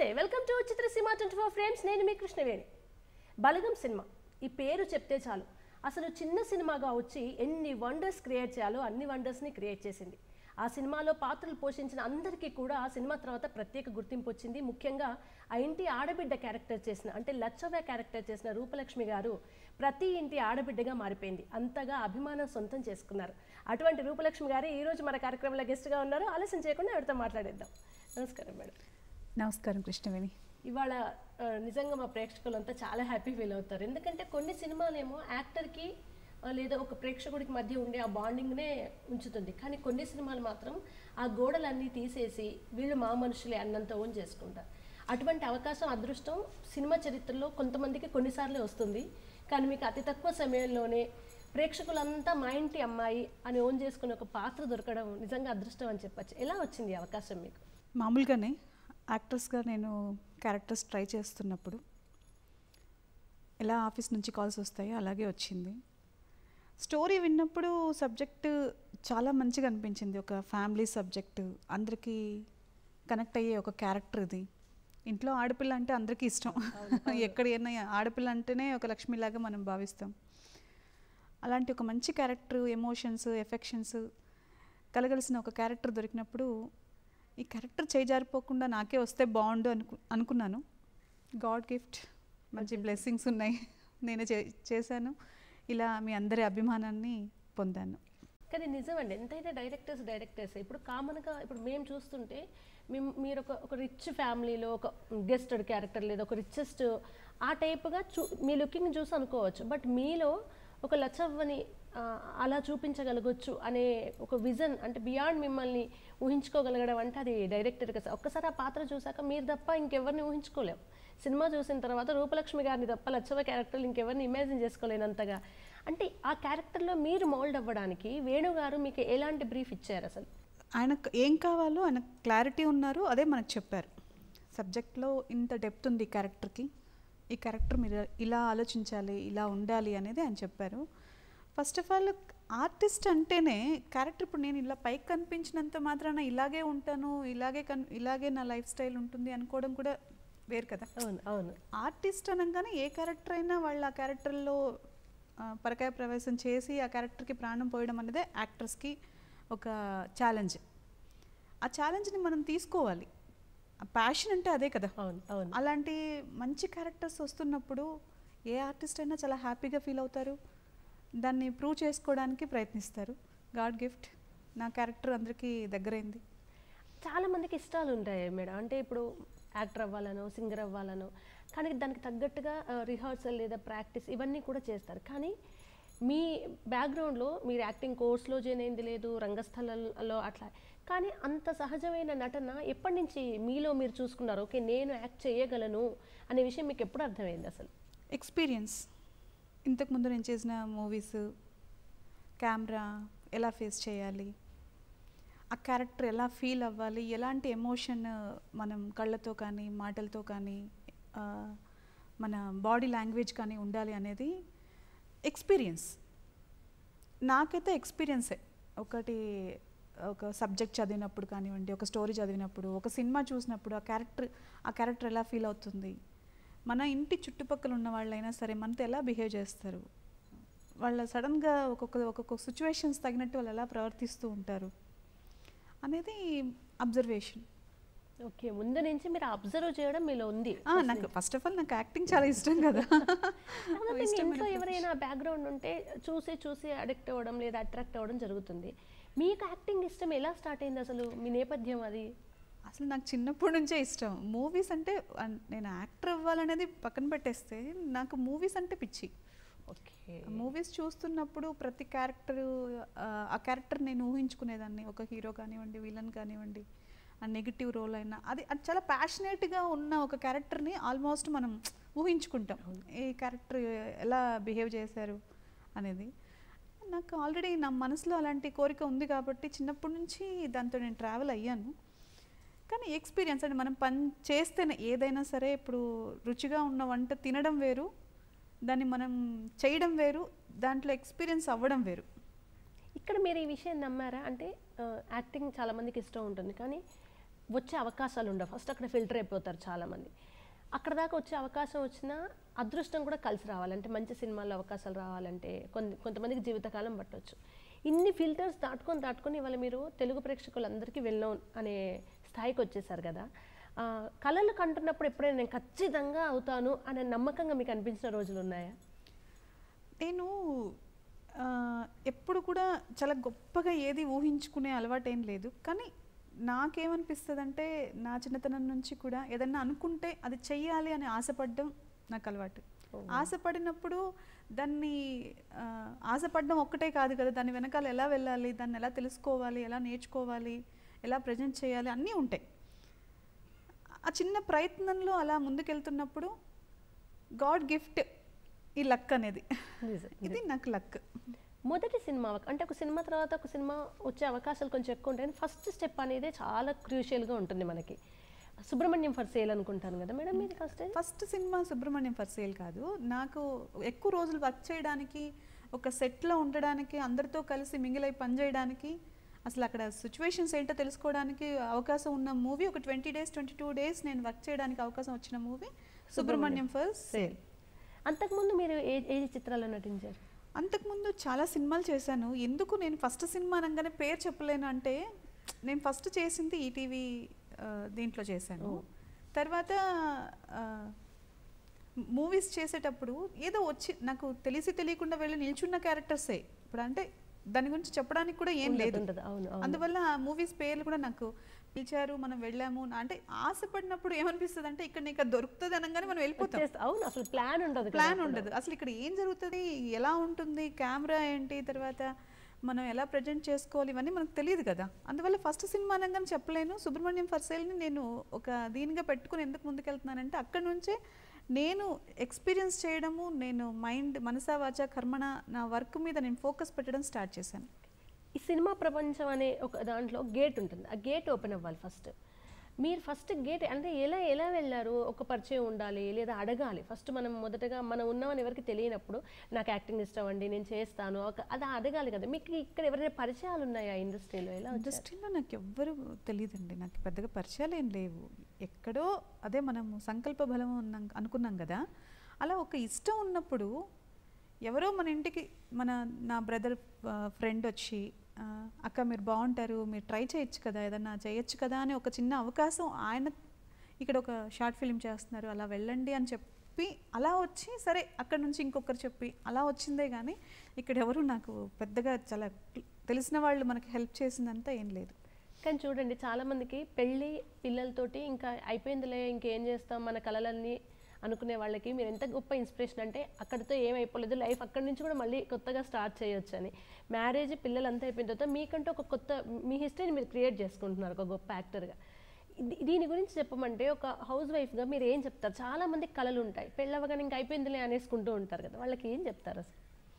నమస్తే welcome to Chitraseema twenty four frames నేను మీ కృష్ణవేణి బలగం సినిమా ఈ పేరు చెప్తే చాలు అసలు చిన్న సినిమాగా వచ్చి ఎన్ని వండర్స్ క్రియేట్ చేయాలో అన్ని వండర్స్ని క్రియేట్ చేసింది ఆ సినిమాలో పాత్రలు పోషించిన అందరికీ కూడా ఆ సినిమా తర్వాత ప్రత్యేక గుర్తింపు వచ్చింది ముఖ్యంగా ఆ ఇంటి ఆడబిడ్డ క్యారెక్టర్ చేసిన అంటే లచ్చవ్య క్యారెక్టర్ చేసిన రూపలక్ష్మి గారు ప్రతి ఇంటి ఆడబిడ్డగా మారిపోయింది అంతగా అభిమానం సొంతం చేసుకున్నారు అటువంటి రూపలక్ష్మి గారు ఈ రోజు మన కార్యక్రమంలో గెస్ట్గా ఉన్నారు ఆలస్యం చేయకుండా ఆవిడతో మాట్లాడేద్దాం నమస్కారం మేడం నమస్కారం కృష్ణవేణి ఇవాళ ఆ, నిజంగా మా ప్రేక్షకులంతా చాలా హ్యాపీ ఫీల్ అవుతారు ఎందుకంటే కొన్ని సినిమాలేమో యాక్టర్కి ఆ, లేదా ఒక ప్రేక్షకుడికి మధ్య ఉండే ఆ బాండింగ్నే ఉంచుతుంది కానీ కొన్ని సినిమాలు మాత్రం ఆ గోడలన్నీ తీసేసి వీళ్ళు మా మనుషులే అన్నంత ఓన్ చేసుకుంటారు అటువంటి అవకాశం అదృష్టం సినిమా చరిత్రలో కొంతమందికి కొన్నిసార్లు వస్తుంది కానీ మీకు అతి తక్కువ సమయంలోనే ప్రేక్షకులంతా మా ఇంటి అమ్మాయి అని ఓన్ చేసుకునే ఒక పాత్ర దొరకడం నిజంగా అదృష్టం అని చెప్పచ్చు ఎలా వచ్చింది ఈ అవకాశం మీకు మామూలుగానే యాక్ట్రెస్గా నేను క్యారెక్టర్స్ ట్రై చేస్తున్నప్పుడు ఎలా ఆఫీస్ నుంచి కాల్స్ వస్తాయో అలాగే వచ్చింది స్టోరీ విన్నప్పుడు సబ్జెక్ట్ చాలా మంచిగా అనిపించింది ఒక ఫ్యామిలీ సబ్జెక్ట్ అందరికీ కనెక్ట్ అయ్యే ఒక క్యారెక్టర్ ఇది ఇంట్లో ఆడపిల్ల అంటే అందరికీ ఇష్టం ఎక్కడైనా ఆడపిల్ల అంటేనే ఒక లక్ష్మిలాగా మనం భావిస్తాం అలాంటి ఒక మంచి క్యారెక్టర్ ఎమోషన్స్ ఎఫెక్షన్స్ కలగలిసిన ఒక క్యారెక్టర్ దొరికినప్పుడు ఈ క్యారెక్టర్ చేజారిపోకుండా నాకే వస్తే బాగుండు అనుకు అనుకున్నాను గాడ్ గిఫ్ట్ మంచి బ్లెస్సింగ్స్ ఉన్నాయి నేను చే చేశాను ఇలా మీ అందరి అభిమానాన్ని పొందాను కానీ నిజమండి ఎంతైనా డైరెక్టర్స్ డైరెక్టర్స్ ఇప్పుడు కామన్గా ఇప్పుడు మేము చూస్తుంటే మేము మీరు ఒక ఒక రిచ్ ఫ్యామిలీలో ఒక గెస్టెడ్ క్యారెక్టర్ లేదా ఒక రిచెస్ట్ ఆ టైప్గా చూ మీ లుకింగ్ చూసి అనుకోవచ్చు బట్ మీలో ఒక లచ్చవ్వని ఆ, అలా చూపించగలగొచ్చు అనే ఒక విజన్ అంటే బియాండ్ మిమ్మల్ని ఊహించుకోగలగడం అంటే అది డైరెక్టర్ కదా ఒక్కసారి ఆ పాత్ర చూసాక మీరు తప్ప ఇంకెవరిని ఊహించుకోలేం సినిమా చూసిన తర్వాత రూపలక్ష్మి గారిని తప్ప లచ్చవ క్యారెక్టర్లు ఇంకెవరిని ఇమాజిన్ చేసుకోలేనంతగా అంటే ఆ క్యారెక్టర్లో మీరు మౌల్డ్ అవ్వడానికి వేణు గారు మీకు ఎలాంటి బ్రీఫ్ ఇచ్చారు అసలు ఆయనకు ఏం కావాలో ఆయన క్లారిటీ ఉన్నారు అదే మనకు చెప్పారు సబ్జెక్ట్లో ఇంత డెప్త్ ఉంది ఈ క్యారెక్టర్కి ఈ క్యారెక్టర్ మీరు ఇలా ఆలోచించాలి ఇలా ఉండాలి అనేది ఆయన చెప్పారు ఫస్ట్ ఆఫ్ ఆల్ ఆర్టిస్ట్ అంటేనే క్యారెక్టర్ ఇప్పుడు నేను ఇలా పైకి కనిపించినంత మాత్రాన ఇలాగే ఉంటాను ఇలాగే కన్ ఇలాగే నా లైఫ్ స్టైల్ ఉంటుంది అనుకోవడం కూడా వేరు కదా అవును అవును ఆర్టిస్ట్ అనగానే ఏ క్యారెక్టర్ అయినా వాళ్ళు ఆ క్యారెక్టర్లో ఆ, పరకాయ ప్రవేశం చేసి ఆ క్యారెక్టర్కి ప్రాణం పోయడం అనేదే యాక్టర్స్కి ఒక ఛాలెంజ్ ఆ ఛాలెంజ్ని మనం తీసుకోవాలి ఆ ప్యాషన్ అంటే అదే కదా అవును అవును అలాంటి మంచి క్యారెక్టర్స్ వస్తున్నప్పుడు ఏ ఆర్టిస్ట్ అయినా చాలా హ్యాపీగా ఫీల్ అవుతారు దాన్ని ప్రూవ్ చేసుకోవడానికి ప్రయత్నిస్తారు గాడ్ గిఫ్ట్ నా క్యారెక్టర్ అందరికీ దగ్గరైంది చాలా మందికి ఇష్టాలు ఉంటాయి మేడం అంటే ఇప్పుడు యాక్టర్ అవ్వాలనో సింగర్ అవ్వాలనో కానీ దానికి తగ్గట్టుగా రిహార్సల్ లేదా ప్రాక్టీస్ ఇవన్నీ కూడా చేస్తారు కానీ మీ బ్యాక్గ్రౌండ్లో మీరు యాక్టింగ్ కోర్స్లో జాయిన్ అయింది లేదు రంగస్థలంలో అట్లా కానీ అంత సహజమైన నటన ఎప్పటి నుంచి మీలో మీరు చూసుకున్నారు ఓకే నేను యాక్ట్ చేయగలను అనే విషయం మీకు ఎప్పుడు అర్థమైంది అసలు ఎక్స్పీరియన్స్ ఇంతకుముందు నేను చేసిన మూవీస్ కెమెరా ఎలా ఫేస్ చేయాలి ఆ క్యారెక్టర్ ఎలా ఫీల్ అవ్వాలి ఎలాంటి ఎమోషన్ మనం కళ్ళతో కానీ మాటలతో కానీ ఆ, మన బాడీ లాంగ్వేజ్ కానీ ఉండాలి అనేది ఎక్స్పీరియన్స్ నాకైతే ఎక్స్పీరియన్సే ఒకటి ఒక సబ్జెక్ట్ చదివినప్పుడు కానివ్వండి ఒక స్టోరీ చదివినప్పుడు ఒక సినిమా చూసినప్పుడు ఆ క్యారెక్టర్ ఆ క్యారెక్టర్ ఎలా ఫీల్ అవుతుంది మన ఇంటి చుట్టుపక్కల ఉన్న వాళ్ళైనా సరే మనతో ఎలా బిహేవ్ చేస్తారు వాళ్ళ సడన్గా ఒక్కొక్క ఒక్కొక్క సిచ్యువేషన్స్ తగినట్టు వాళ్ళు ఎలా ప్రవర్తిస్తూ ఉంటారు అనేది అబ్జర్వేషన్ ఓకే ముందు నుంచి మీరు అబ్జర్వ్ చేయడం మీలో ఉంది నాకు ఫస్ట్ ఆఫ్ ఆల్ నాకు యాక్టింగ్ చాలా ఇష్టం కదా కాకపోతే మీ ఇష్టమైన ఇంట్లో profession. ఎవరైనా బ్యాక్గ్రౌండ్ ఉంటే చూసి చూసి అడిక్ట్ అవ్వడం లేదా అట్రాక్ట్ అవ్వడం జరుగుతుంది మీకు యాక్టింగ్ ఇష్టం ఎలా స్టార్ట్ అయింది అసలు మీ నేపథ్యం అది అసలు నాకు చిన్నప్పటి నుంచే ఇష్టం మూవీస్ అంటే అన్- నేను యాక్టర్ అవ్వాలనేది పక్కన పెట్టేస్తే నాకు మూవీస్ అంటే పిచ్చి ఓకే మూవీస్ చూస్తున్నప్పుడు ప్రతి క్యారెక్టర్ ఆ క్యారెక్టర్ నేను ఊహించుకునేదాన్ని ఒక హీరో కానివ్వండి విలన్ కానివ్వండి ఆ నెగిటివ్ రోల్ అయినా అది అది చాలా ప్యాషనేట్గా ఉన్న ఒక క్యారెక్టర్ని ఆల్మోస్ట్ మనం ఊహించుకుంటాం ఈ క్యారెక్టర్ ఎలా బిహేవ్ చేశారు అనేది నాకు ఆల్రెడీ నా మనసులో అలాంటి కోరిక ఉంది కాబట్టి చిన్నప్పటి నుంచి దాంతో నేను ట్రావెల్ అయ్యాను కానీ ఎక్స్పీరియన్స్ అంటే మనం పని చేస్తేనే ఏదైనా సరే ఇప్పుడు రుచిగా ఉన్న వంట తినడం వేరు దాన్ని మనం చేయడం వేరు దాంట్లో ఎక్స్పీరియన్స్ అవ్వడం వేరు ఇక్కడ మీరు ఈ విషయం నమ్మారా అంటే ఆ, యాక్టింగ్ చాలా మందికి ఇష్టం ఉంటుంది కానీ వచ్చే అవకాశాలు ఉండవు ఫస్ట్ అక్కడ ఫిల్టర్ అయిపోతారు చాలామంది అక్కడ దాకా వచ్చే అవకాశం వచ్చినా అదృష్టం కూడా కలిసి రావాలంటే మంచి సినిమాల్లో అవకాశాలు రావాలంటే కొంత కొంతమందికి జీవితకాలం పట్టవచ్చు ఇన్ని ఫిల్టర్స్ దాటుకొని దాటుకొని ఇవాళ మీరు తెలుగు ప్రేక్షకులందరికీ వెళ్ళాం అనే స్థాయికి వచ్చేసారు కదా ఆ, కళలు కంటున్నప్పుడు ఎప్పుడైనా నేను ఖచ్చితంగా అవుతాను అనే నమ్మకంగా మీకు అనిపించిన రోజులు ఉన్నాయా నేను ఆ, ఎప్పుడు కూడా చాలా గొప్పగా ఏది ఊహించుకునే అలవాటు ఏం లేదు కానీ నాకేమనిపిస్తుంది అంటే నా చిన్నతనం నుంచి కూడా ఏదన్నా అనుకుంటే అది చెయ్యాలి అని ఆశపడడం నాకు అలవాటు ఆశపడినప్పుడు దాన్ని ఆ, ఆశపడడం ఒక్కటే కాదు కదా దాని వెనకాల ఎలా వెళ్ళాలి దాన్ని ఎలా తెలుసుకోవాలి ఎలా నేర్చుకోవాలి ఎలా ప్రజెంట్ చేయాలి అన్నీ ఉంటాయి ఆ చిన్న ప్రయత్నంలో అలా ముందుకెళ్తున్నప్పుడు గాడ్ గిఫ్ట్ ఈ లక్ అనేది నిజం. ఇది నాకు లక్ మొదటి సినిమా అవక- అంటే ఒక సినిమా తర్వాత ఒక సినిమా వచ్చే అవకాశాలు కొంచెం ఎక్కువ ఉంటాయి ఫస్ట్ స్టెప్ అనేది చాలా క్రూషియల్గా ఉంటుంది మనకి సుబ్రహ్మణ్యం ఫర్ సేల్ అనుకుంటాను కదా మేడం మీరు first first cinema Subrahmanyam for sale కాదు నాకు ఎక్కువ రోజులు వర్క్ చేయడానికి ఒక సెట్లో ఉండడానికి అందరితో కలిసి మింగిలై పనిచేయడానికి అసలు అక్కడ సిచ్యువేషన్స్ ఏంటో తెలుసుకోవడానికి అవకాశం ఉన్న మూవీ ఒక twenty days twenty two days నేను వర్క్ చేయడానికి అవకాశం వచ్చిన మూవీ సుబ్రహ్మణ్యం ఫర్ సేల్ అంతకుముందు మీరు ఏ ఏ చిత్రాల్లో నటించారు అంతకుముందు చాలా సినిమాలు చేశాను ఎందుకు నేను ఫస్ట్ సినిమా అనగానే పేరు చెప్పలేను అంటే నేను ఫస్ట్ చేసింది ఈటీవీ దీంట్లో చేశాను తర్వాత మూవీస్ చేసేటప్పుడు ఏదో వచ్చి నాకు తెలిసి తెలియకుండా వెళ్ళి నిల్చున్న క్యారెక్టర్సే ఇప్పుడు అంటే దాని గురించి చెప్పడానికి కూడా ఏం ఉండదు, లేదు ఉండదు. అవును, అవును. అందువల్ల ఆ మూవీస్ పేర్లు కూడా నాకు పిలిచారు మనం వెళ్ళాము అంటే ఆశపడినప్పుడు ఏమనిపిస్తుంది అంటే ఇక్కడ నీకు అది దొరుకుతుంది అనగానే మనం వెళ్ళిపోతాం వచ్చేస్తా- అవును అసలు ప్లాన్ ఉండదు కదా ప్లాన్ అప్పుడు. ఉండదు అసలు ఇక్కడ ఏం జరుగుతుంది ఎలా ఉంటుంది కెమెరా ఏంటి తర్వాత మనం ఎలా ప్రజెంట్ చేసుకోవాలి ఇవన్నీ మనకు తెలియదు కదా అందువల్ల ఫస్ట్ సినిమా అనగానే చెప్పలేను సుబ్రహ్మణ్యం ఫర్సేల్ని నేను ఒక దీనిగా పెట్టుకుని ఎందుకు ముందుకెళ్తున్నానంటే అక్కడ నుంచే నేను ఎక్స్పీరియన్స్ చేయడము నేను మైండ్ మనసా వాచ కర్మణ నా వర్క్ మీద నేను ఫోకస్ పెట్టడం స్టార్ట్ చేశాను ఈ సినిమా ప్రపంచం అనే ఒక దాంట్లో గేట్ ఉంటుంది ఆ గేట్ ఓపెన్ అవ్వాలి ఫస్ట్ మీరు ఫస్ట్ గేట్ అంటే ఎలా ఎలా వెళ్ళారు ఒక పరిచయం ఉండాలి లేదా అడగాలి ఫస్ట్ మనం మొదటగా మనం ఉన్నామని ఎవరికి తెలియనప్పుడు నాకు యాక్టింగ్ ఇష్టం అండి నేను చేస్తాను ఒక అది అడగాలి కదా మీకు ఇక్కడ ఎవరైనా పరిచయాలు ఉన్నాయా ఇండస్ట్రీలో ఎలా వచ్చారు? ఇండస్ట్రీలో నాకు ఎవ్వరు తెలియదండి నాకు పెద్దగా పరిచయాలు ఏం లేవు ఎక్కడో అదే మనము సంకల్ప బలం ఉన్నాం అనుకున్నాం కదా అలా ఒక ఇష్టం ఉన్నప్పుడు ఎవరో మన ఇంటికి మన నా బ్రదర్ ఫ్రెండ్ వచ్చి ఆ, అక్క మీరు బాగుంటారు మీరు ట్రై చేయొచ్చు కదా ఏదన్నా చేయొచ్చు కదా అని ఒక చిన్న అవకాశం ఆయన ఇక్కడ ఒక షార్ట్ ఫిల్మ్ చేస్తున్నారు అలా వెళ్ళండి అని చెప్పి అలా వచ్చి సరే అక్కడ నుంచి ఇంకొకరు చెప్పి అలా వచ్చిందే కానీ ఇక్కడ ఎవరు నాకు పెద్దగా చాలా తెలిసిన వాళ్ళు మనకి హెల్ప్ చేసిందంతా ఏం లేదు కానీ చూడండి చాలా మందికి పెళ్ళి పిల్లలతోటి ఇంకా అయిపోయిందిలే ఇంకేం చేస్తాం మన కళలన్నీ అనుకునే వాళ్ళకి మీరు ఎంత గొప్ప ఇన్స్పిరేషన్ అంటే అక్కడితో ఏం అయిపోలేదు లైఫ్ అక్కడి నుంచి కూడా మళ్ళీ కొత్తగా స్టార్ట్ చేయొచ్చు అని మ్యారేజ్ పిల్లలు అంతా అయిపోయిన తర్వాత మీకంటూ ఒక కొత్త మీ హిస్టరీని మీరు క్రియేట్ చేసుకుంటున్నారు ఒక గొప్ప యాక్టర్గా దీని గురించి చెప్పమంటే ఒక హౌస్ వైఫ్గా మీరు ఏం చెప్తారు చాలా మందికి కళలు ఉంటాయి పెళ్ళవగానే ఇంకా అయిపోయిందిలే అనేసుకుంటూ ఉంటారు కదా వాళ్ళకి ఏం చెప్తారు అసలు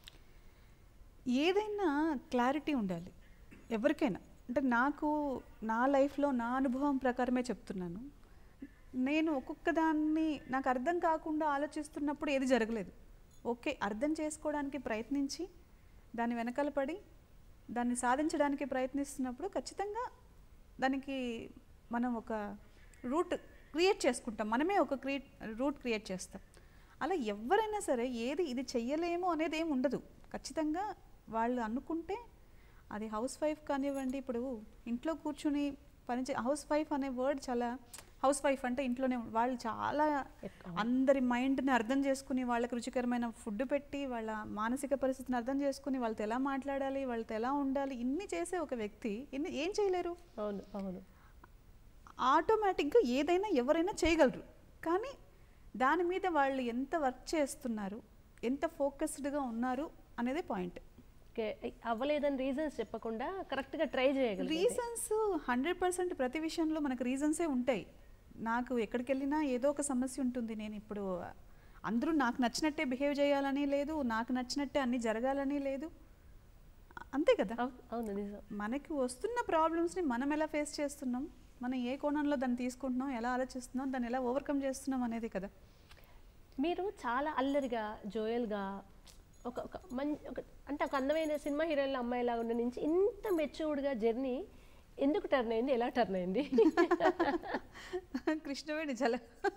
ఏదైనా క్లారిటీ ఉండాలి ఎవరికైనా అంటే నాకు నా లైఫ్లో నా అనుభవం ప్రకారమే చెప్తున్నాను నేను ఒక్కొక్క దాన్ని నాకు అర్థం కాకుండా ఆలోచిస్తున్నప్పుడు ఏది జరగలేదు ఓకే అర్థం చేసుకోవడానికి ప్రయత్నించి దాని వెనకాల పడి దాన్ని సాధించడానికి ప్రయత్నిస్తున్నప్పుడు ఖచ్చితంగా దానికి మనం ఒక రూట్ క్రియేట్ చేసుకుంటాం మనమే ఒక క్రియేట్ రూట్ క్రియేట్ చేస్తాం అలా ఎవరైనా సరే ఏది ఇది చెయ్యలేము అనేది ఏమి ఉండదు ఖచ్చితంగా వాళ్ళు అనుకుంటే అది హౌస్ వైఫ్ కానివ్వండి ఇప్పుడు ఇంట్లో కూర్చుని పనిచే హౌస్ వైఫ్ అనే వర్డ్ చాలా హౌస్ వైఫ్ అంటే ఇంట్లోనే ఉం- వాళ్ళు చాలా ఎక్కువ. అందరి మైండ్ని అర్థం చేసుకుని వాళ్ళకి రుచికరమైన ఫుడ్ పెట్టి వాళ్ళ మానసిక పరిస్థితిని అర్థం చేసుకుని వాళ్ళతో ఎలా మాట్లాడాలి వాళ్ళతో ఎలా ఉండాలి ఇన్ని చేసే ఒక వ్యక్తి ఇన్ని ఏం చేయలేరు అవును అవును ఆటోమేటిక్గా ఏదైనా ఎవరైనా చేయగలరు కానీ దాని మీద వాళ్ళు ఎంత వర్క్ చేస్తున్నారు ఎంత ఫోకస్డ్గా ఉన్నారు అనేది పాయింట్ ఓకే అవ్వలేదని రీజన్స్ చెప్పకుండా కరెక్ట్గా ట్రై చేయగలిగి రీజన్స్ హండ్రెడ్ పర్సెంట్ ప్రతి విషయంలో మనకు రీజన్సే ఉంటాయి నాకు ఎక్కడికి వెళ్ళినా ఏదో ఒక సమస్య ఉంటుంది నేను ఇప్పుడు అందరూ నాకు నచ్చినట్టే బిహేవ్ చేయాలని లేదు నాకు నచ్చినట్టే అన్నీ జరగాలని లేదు అంతే కదా అవును అవును నిజం మనకి వస్తున్న ప్రాబ్లమ్స్ని మనం ఎలా ఫేస్ చేస్తున్నాం మనం ఏ కోణంలో దాన్ని తీసుకుంటున్నాం ఎలా ఆలోచిస్తున్నాం దాన్ని ఎలా ఓవర్కమ్ చేస్తున్నాం అనేది కదా మీరు చాలా అల్లరిగా జోయల్గా ఒక ఒక మంచి ఒక అంటే ఒక అందమైన సినిమా హీరోయిన్ల అమ్మాయిలాగా ఉండే నుంచి ఇంత మెచ్యూర్డ్గా జర్నీ ఎందుకు టర్న్ అయింది ఎలా టర్న్ అయింది కృష్ణవేణి జల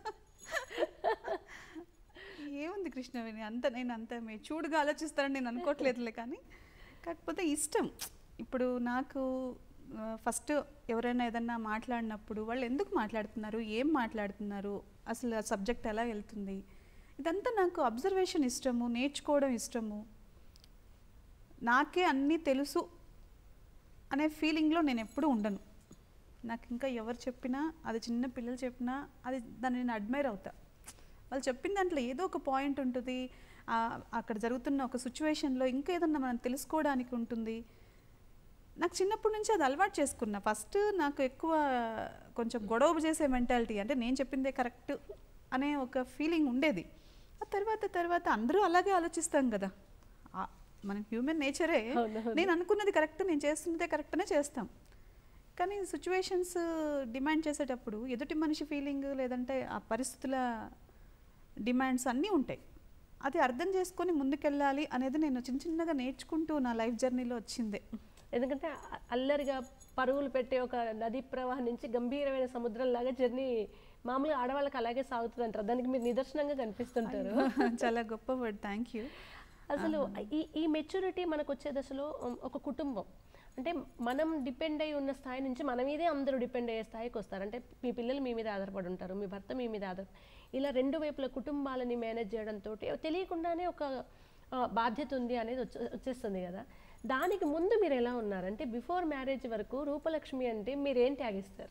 ఏముంది కృష్ణవేణి అంత నేను అంత మీరు చూడుగా ఆలోచిస్తారని నేను అనుకోవట్లేదులే కానీ కాకపోతే ఇష్టం ఇప్పుడు నాకు ఫస్ట్ ఎవరైనా ఏదన్నా మాట్లాడినప్పుడు వాళ్ళు ఎందుకు మాట్లాడుతున్నారు ఏం మాట్లాడుతున్నారు అసలు ఆ సబ్జెక్ట్ ఎలా వెళ్తుంది ఇదంతా నాకు అబ్జర్వేషన్ ఇష్టము నేర్చుకోవడం ఇష్టము నాకే అన్నీ తెలుసు అనే ఫీలింగ్లో నేను ఎప్పుడూ ఉండను నాకు ఇంకా ఎవరు చెప్పినా అది చిన్న పిల్లలు చెప్పినా అది దాన్ని నేను అడ్మైర్ అవుతా వాళ్ళు చెప్పిన దాంట్లో ఏదో ఒక పాయింట్ ఉంటుంది ఆ, అక్కడ జరుగుతున్న ఒక సిచ్యువేషన్లో ఇంకా ఏదన్నా మనం తెలుసుకోవడానికి ఉంటుంది నాకు చిన్నప్పటి నుంచి అది అలవాటు చేసుకున్నా ఫస్ట్ నాకు ఎక్కువ కొంచెం గొడవ చేసే మెంటాలిటీ అంటే నేను చెప్పిందే కరెక్ట్ అనే ఒక ఫీలింగ్ ఉండేది ఆ తర్వాత తర్వాత అందరూ అలాగే ఆలోచిస్తాం కదా ఆ, మన హ్యూమన్ నేచరే అవును, అవును. నేను అనుకున్నది కరెక్ట్ నేను చేస్తున్నదే కరెక్ట్ అనే చేస్తాం కానీ సిచ్యువేషన్స్ డిమాండ్ చేసేటప్పుడు ఎదుటి మనిషి ఫీలింగ్ లేదంటే ఆ పరిస్థితుల డిమాండ్స్ అన్నీ ఉంటాయి అది అర్థం చేసుకొని ముందుకెళ్ళాలి అనేది నేను చిన్న చిన్నగా నేర్చుకుంటూ నా లైఫ్ జర్నీలో వచ్చిందే ఎందుకంటే అ- అల్లరిగా పరుగులు పెట్టే ఒక నదీ ప్రవాహం నుంచి గంభీరమైన సముద్రం లాగా జర్నీ మామూలుగా ఆడవాళ్ళకి అలాగే సాగుతుంది అంటారు దానికి మీరు నిదర్శనంగా కనిపిస్తుంటారు చాలా గొప్ప వర్డ్ థ్యాంక్ యూ అసలు ఈ ఈ మెచ్యూరిటీ మనకు వచ్చే దశలో ఉమ్, ఒక కుటుంబం అంటే మనం డిపెండ్ అయి ఉన్న స్థాయి నుంచి మన మీదే అందరూ డిపెండ్ అయ్యే స్థాయికి వస్తారు అంటే మీ పిల్లలు మీ మీద ఆధారపడి ఉంటారు మీ భర్త మీ మీద ఆధార ఇలా రెండు వైపుల కుటుంబాలని మేనేజ్ చేయడంతో తెలియకుండానే ఒక ఆ, బాధ్యత ఉంది అనేది వచ్చే వచ్చేస్తుంది కదా దానికి ముందు మీరు ఎలా ఉన్నారు అంటే బిఫోర్ మ్యారేజ్ వరకు రూపలక్ష్మి అంటే మీరు ఏం త్యాగిస్తారు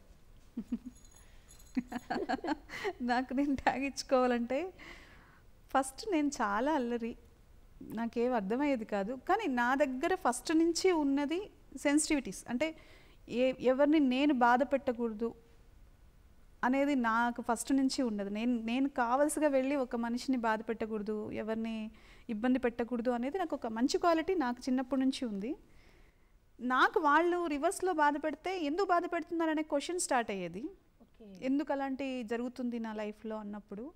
నాకు నేను ట్యాగ్ ఇచ్చుకోవాలంటే ఫస్ట్ నేను చాలా అల్లరి నాకేం అర్థమయ్యేది కాదు కానీ నా దగ్గర ఫస్ట్ నుంచి ఉన్నది సెన్సిటివిటీస్ అంటే ఏ ఎవరిని నేను బాధ పెట్టకూడదు అనేది నాకు ఫస్ట్ నుంచి ఉన్నది నేను నేను కావలసిగా వెళ్ళి ఒక మనిషిని బాధ పెట్టకూడదు ఎవరిని ఇబ్బంది పెట్టకూడదు అనేది నాకు ఒక మంచి క్వాలిటీ నాకు చిన్నప్పటి నుంచి ఉంది నాకు వాళ్ళు రివర్స్లో బాధ పెడితే ఎందుకు బాధ పెడుతున్నారనే క్వశ్చన్ స్టార్ట్ అయ్యేది ఓకే ఎందుకు అలాంటి జరుగుతుంది నా లైఫ్లో అన్నప్పుడు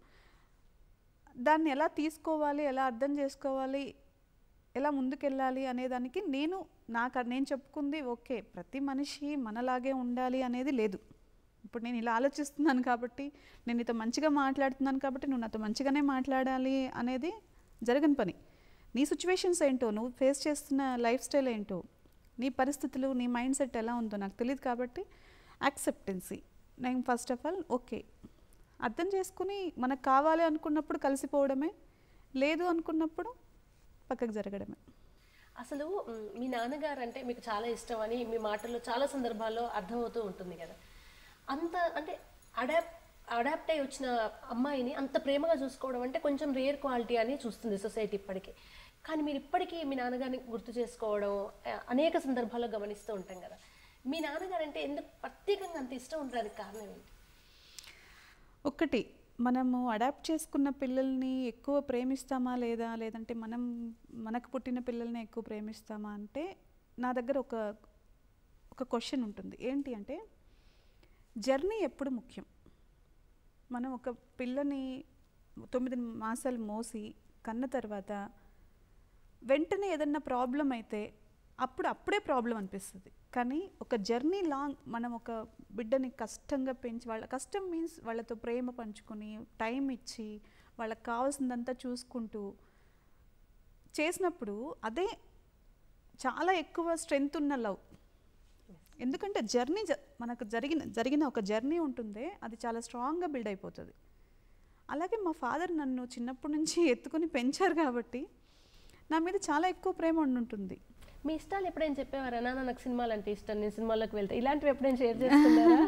దాన్ని ఎలా తీసుకోవాలి ఎలా అర్థం చేసుకోవాలి ఎలా ముందుకెళ్ళాలి అనేదానికి నేను నాకు నేను చెప్పుకుంది ఓకే ప్రతి మనిషి మనలాగే ఉండాలి అనేది లేదు ఇప్పుడు నేను ఇలా ఆలోచిస్తున్నాను కాబట్టి నేను నీతో మంచిగా మాట్లాడుతున్నాను కాబట్టి నువ్వు నాతో మంచిగానే మాట్లాడాలి అనేది జరగని పని నీ సిచ్యువేషన్స్ ఏంటో నువ్వు ఫేస్ చేస్తున్న లైఫ్ స్టైల్ ఏంటో నీ పరిస్థితులు నీ మైండ్ సెట్ ఎలా ఉందో నాకు తెలియదు కాబట్టి యాక్సెప్టెన్సీ నేను ఫస్ట్ ఆఫ్ ఆల్ ఓకే అర్థం చేసుకుని మనకు కావాలి అనుకున్నప్పుడు కలిసిపోవడమే లేదు అనుకున్నప్పుడు పక్కకు జరగడమే అసలు మ్, మీ నాన్నగారు అంటే మీకు చాలా ఇష్టం అని మీ మాటల్లో చాలా సందర్భాల్లో అర్థమవుతూ ఉంటుంది కదా అంత అంటే అడాప్ట్ అడాప్ట్ అయి వచ్చిన అమ్మాయిని అంత ప్రేమగా చూసుకోవడం అంటే కొంచెం రేర్ క్వాలిటీ అని చూస్తుంది సొసైటీ ఇప్పటికీ కానీ మీరు ఇప్పటికీ మీ నాన్నగారిని గుర్తు చేసుకోవడం ఆ, అనేక సందర్భాల్లో గమనిస్తూ ఉంటాం కదా మీ నాన్నగారు అంటే ఎందుకు ప్రత్యేకంగా అంత ఇష్టం ఉండడానికి కారణం ఏంటి ఒకటి మనము అడాప్ట్ చేసుకున్న పిల్లల్ని ఎక్కువ ప్రేమిస్తామా లేదా లేదంటే మనం మనకు పుట్టిన పిల్లల్ని ఎక్కువ ప్రేమిస్తామా అంటే నా దగ్గర ఒక ఒక క్వశ్చన్ ఉంటుంది ఏంటి అంటే జర్నీ ఎప్పుడు ముఖ్యం మనం ఒక పిల్లని తొమ్మిది మాసాలు మోసి కన్న తర్వాత వెంటనే ఏదన్నా ప్రాబ్లం అయితే అప్పుడు అప్పుడే ప్రాబ్లం అనిపిస్తుంది కానీ ఒక జర్నీ లాంగ్ మనం ఒక బిడ్డని కష్టంగా పెంచి వాళ్ళ కష్టం మీన్స్ వాళ్ళతో ప్రేమ పంచుకొని టైం ఇచ్చి వాళ్ళకి కావాల్సిందంతా చూసుకుంటూ చేసినప్పుడు అదే చాలా ఎక్కువ స్ట్రెంగ్త్ ఉన్న లవ్ ఎందుకంటే జర్నీ జ మనకు జరిగిన జరిగిన ఒక జర్నీ ఉంటుందే అది చాలా స్ట్రాంగ్గా బిల్డ్ అయిపోతుంది అలాగే మా ఫాదర్ నన్ను చిన్నప్పటి నుంచి ఎత్తుకొని పెంచారు కాబట్టి నా మీద చాలా ఎక్కువ ప్రేమ ఉండుంటుంది మీ ఇష్టాలు ఎప్పుడైనా చెప్పేవారా నాన్న నాకు సినిమాలు అంటే ఇష్టం నేను సినిమాల్లోకి వెళ్తా ఇలాంటివి ఎప్పుడైనా షేర్ చేస్తున్నారా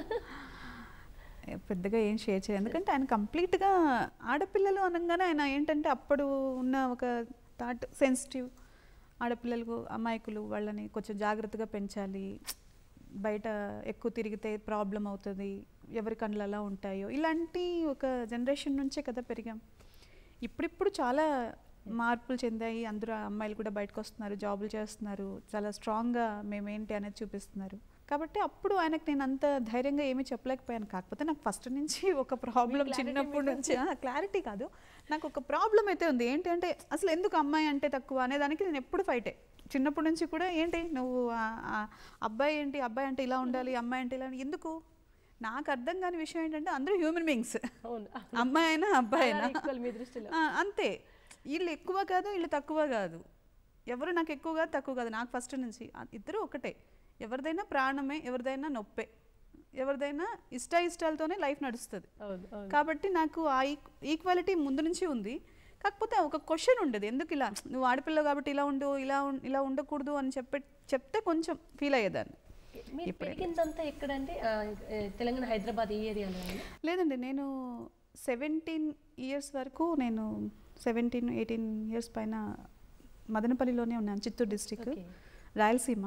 ఏ, పెద్దగా ఏం షేర్ చేయదు ఎందుకంటే ఆయన కంప్లీట్గా ఆడపిల్లలు అనగానే ఆయన ఏంటంటే అప్పుడు ఉన్న ఒక థాట్ సెన్సిటివ్ ఆడపిల్లలకు అమాయకులు వాళ్ళని కొంచెం జాగ్రత్తగా పెంచాలి బయట ఎక్కువ తిరిగితే ప్రాబ్లం అవుతుంది ఎవరి కళ్ళు ఎలా ఉంటాయో ఇలాంటి ఒక జనరేషన్ నుంచే కదా పెరిగాం ఇప్పుడిప్పుడు చాలా మార్పులు చెందాయి అందరూ అమ్మాయిలు కూడా బయటకు వస్తున్నారు జాబులు చేస్తున్నారు చాలా స్ట్రాంగ్గా మేమేంటి అనేది చూపిస్తున్నారు కాబట్టి అప్పుడు ఆయనకు నేను అంత ధైర్యంగా ఏమీ చెప్పలేకపోయాను కాకపోతే నాకు ఫస్ట్ నుంచి ఒక ప్రాబ్లం clarity చిన్నప్పటి మీకు నుంచి క్లారిటీ కాదు నాకు ఒక ప్రాబ్లం అయితే ఉంది ఏంటంటే అసలు ఎందుకు అమ్మాయి అంటే తక్కువ అనేదానికి నేను ఎప్పుడు ఫైటే చిన్నప్పటి నుంచి కూడా ఏంటి నువ్వు ఆ- ఆ అబ్బాయి ఏంటి అబ్బాయి అంటే ఇలా ఉండాలి అమ్మాయి అంటే ఇలా ఎందుకు నాకు అర్థం కాని విషయం ఏంటంటే అందరూ హ్యూమన్ బీయింగ్స్ అవును అమ్మాయి అయినా అబ్బాయి అయినా ఈక్వల్ మీ దృష్టిలో ఆ, అంతే వీళ్ళు ఎక్కువ కాదు వీళ్ళు తక్కువ కాదు ఎవరు నాకు ఎక్కువ కాదు తక్కువ కాదు నాకు ఫస్ట్ నుంచి ఆ, ఇద్దరు ఒకటే ఎవరిదైనా ప్రాణమే ఎవరిదైనా నొప్పే ఎవరిదైనా ఇష్ట ఇష్టాలతోనే లైఫ్ నడుస్తుంది అవును అవును కాబట్టి నాకు ఆ ఈక్వాలిటీ ముందు నుంచి ఉంది కాకపోతే ఒక క్వశ్చన్ ఉండేది ఎందుకు ఇలా నువ్వు ఆడపిల్ల కాబట్టి ఇలా ఉండు ఇలా ఉం- ఇలా ఉండకూడదు అని చెప్పే చెప్తే కొంచెం ఫీల్ అయ్యేదాన్ని మీరు పెరిగిందంతా ఎక్కడంటే ఆ, ఏ, తెలంగాణ హైదరాబాద్ ఈ ఏరియాలో లేదండి నేను సెవెంటీన్ ఇయర్స్ వరకు నేను సెవెంటీన్ ఎయిటీన్ ఇయర్స్ పైన మదనపల్లిలోనే ఉన్నాను చిత్తూరు డిస్టిక్ ఓకే రాయలసీమ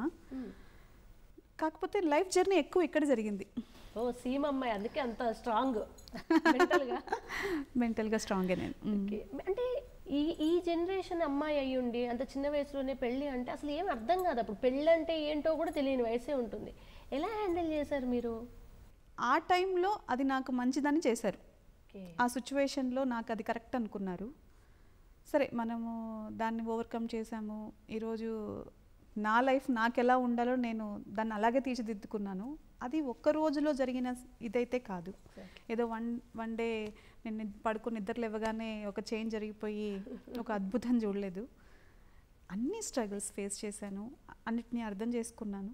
కాకపోతే లైఫ్ జర్నీ ఎక్కువ ఇక్కడ జరిగింది ఓ సీమ అమ్మాయి అందుకే అంత స్ట్రాంగ్ మెంటల్గా మెంటల్గా స్ట్రాంగే నేను మ్. ఓకే అంటే ఈ ఈ జనరేషన్ అమ్మాయి అయ్యి ఉండి అంత చిన్న వయసులోనే పెళ్ళి అంటే అసలు ఏం అర్థం కాదు అప్పుడు పెళ్ళి అంటే ఏంటో కూడా తెలియని వయసే ఉంటుంది ఎలా హ్యాండిల్ చేశారు మీరు ఆ టైంలో అది నాకు మంచిదని చేశారు ఓకే ఆ సిచ్యువేషన్లో నాకు అది కరెక్ట్ అనుకున్నారు సరే మనము దాన్ని ఓవర్కమ్ చేశాము ఈరోజు నా లైఫ్ నాకు ఎలా ఉండాలో నేను దాన్ని అలాగే తీర్చిదిద్దుకున్నాను అది ఒక్క రోజులో జరిగిన ఇదైతే కాదు ఏదో వన్ వన్ డే నేను నిద్ర- పడుకుని నిద్ర లేవగానే ఒక చేంజ్ జరిగిపోయి ఒక అద్భుతం చూడలేదు అన్ని స్ట్రగుల్స్ ఫేస్ చేశాను అన్నిటినీ అర్థం చేసుకున్నాను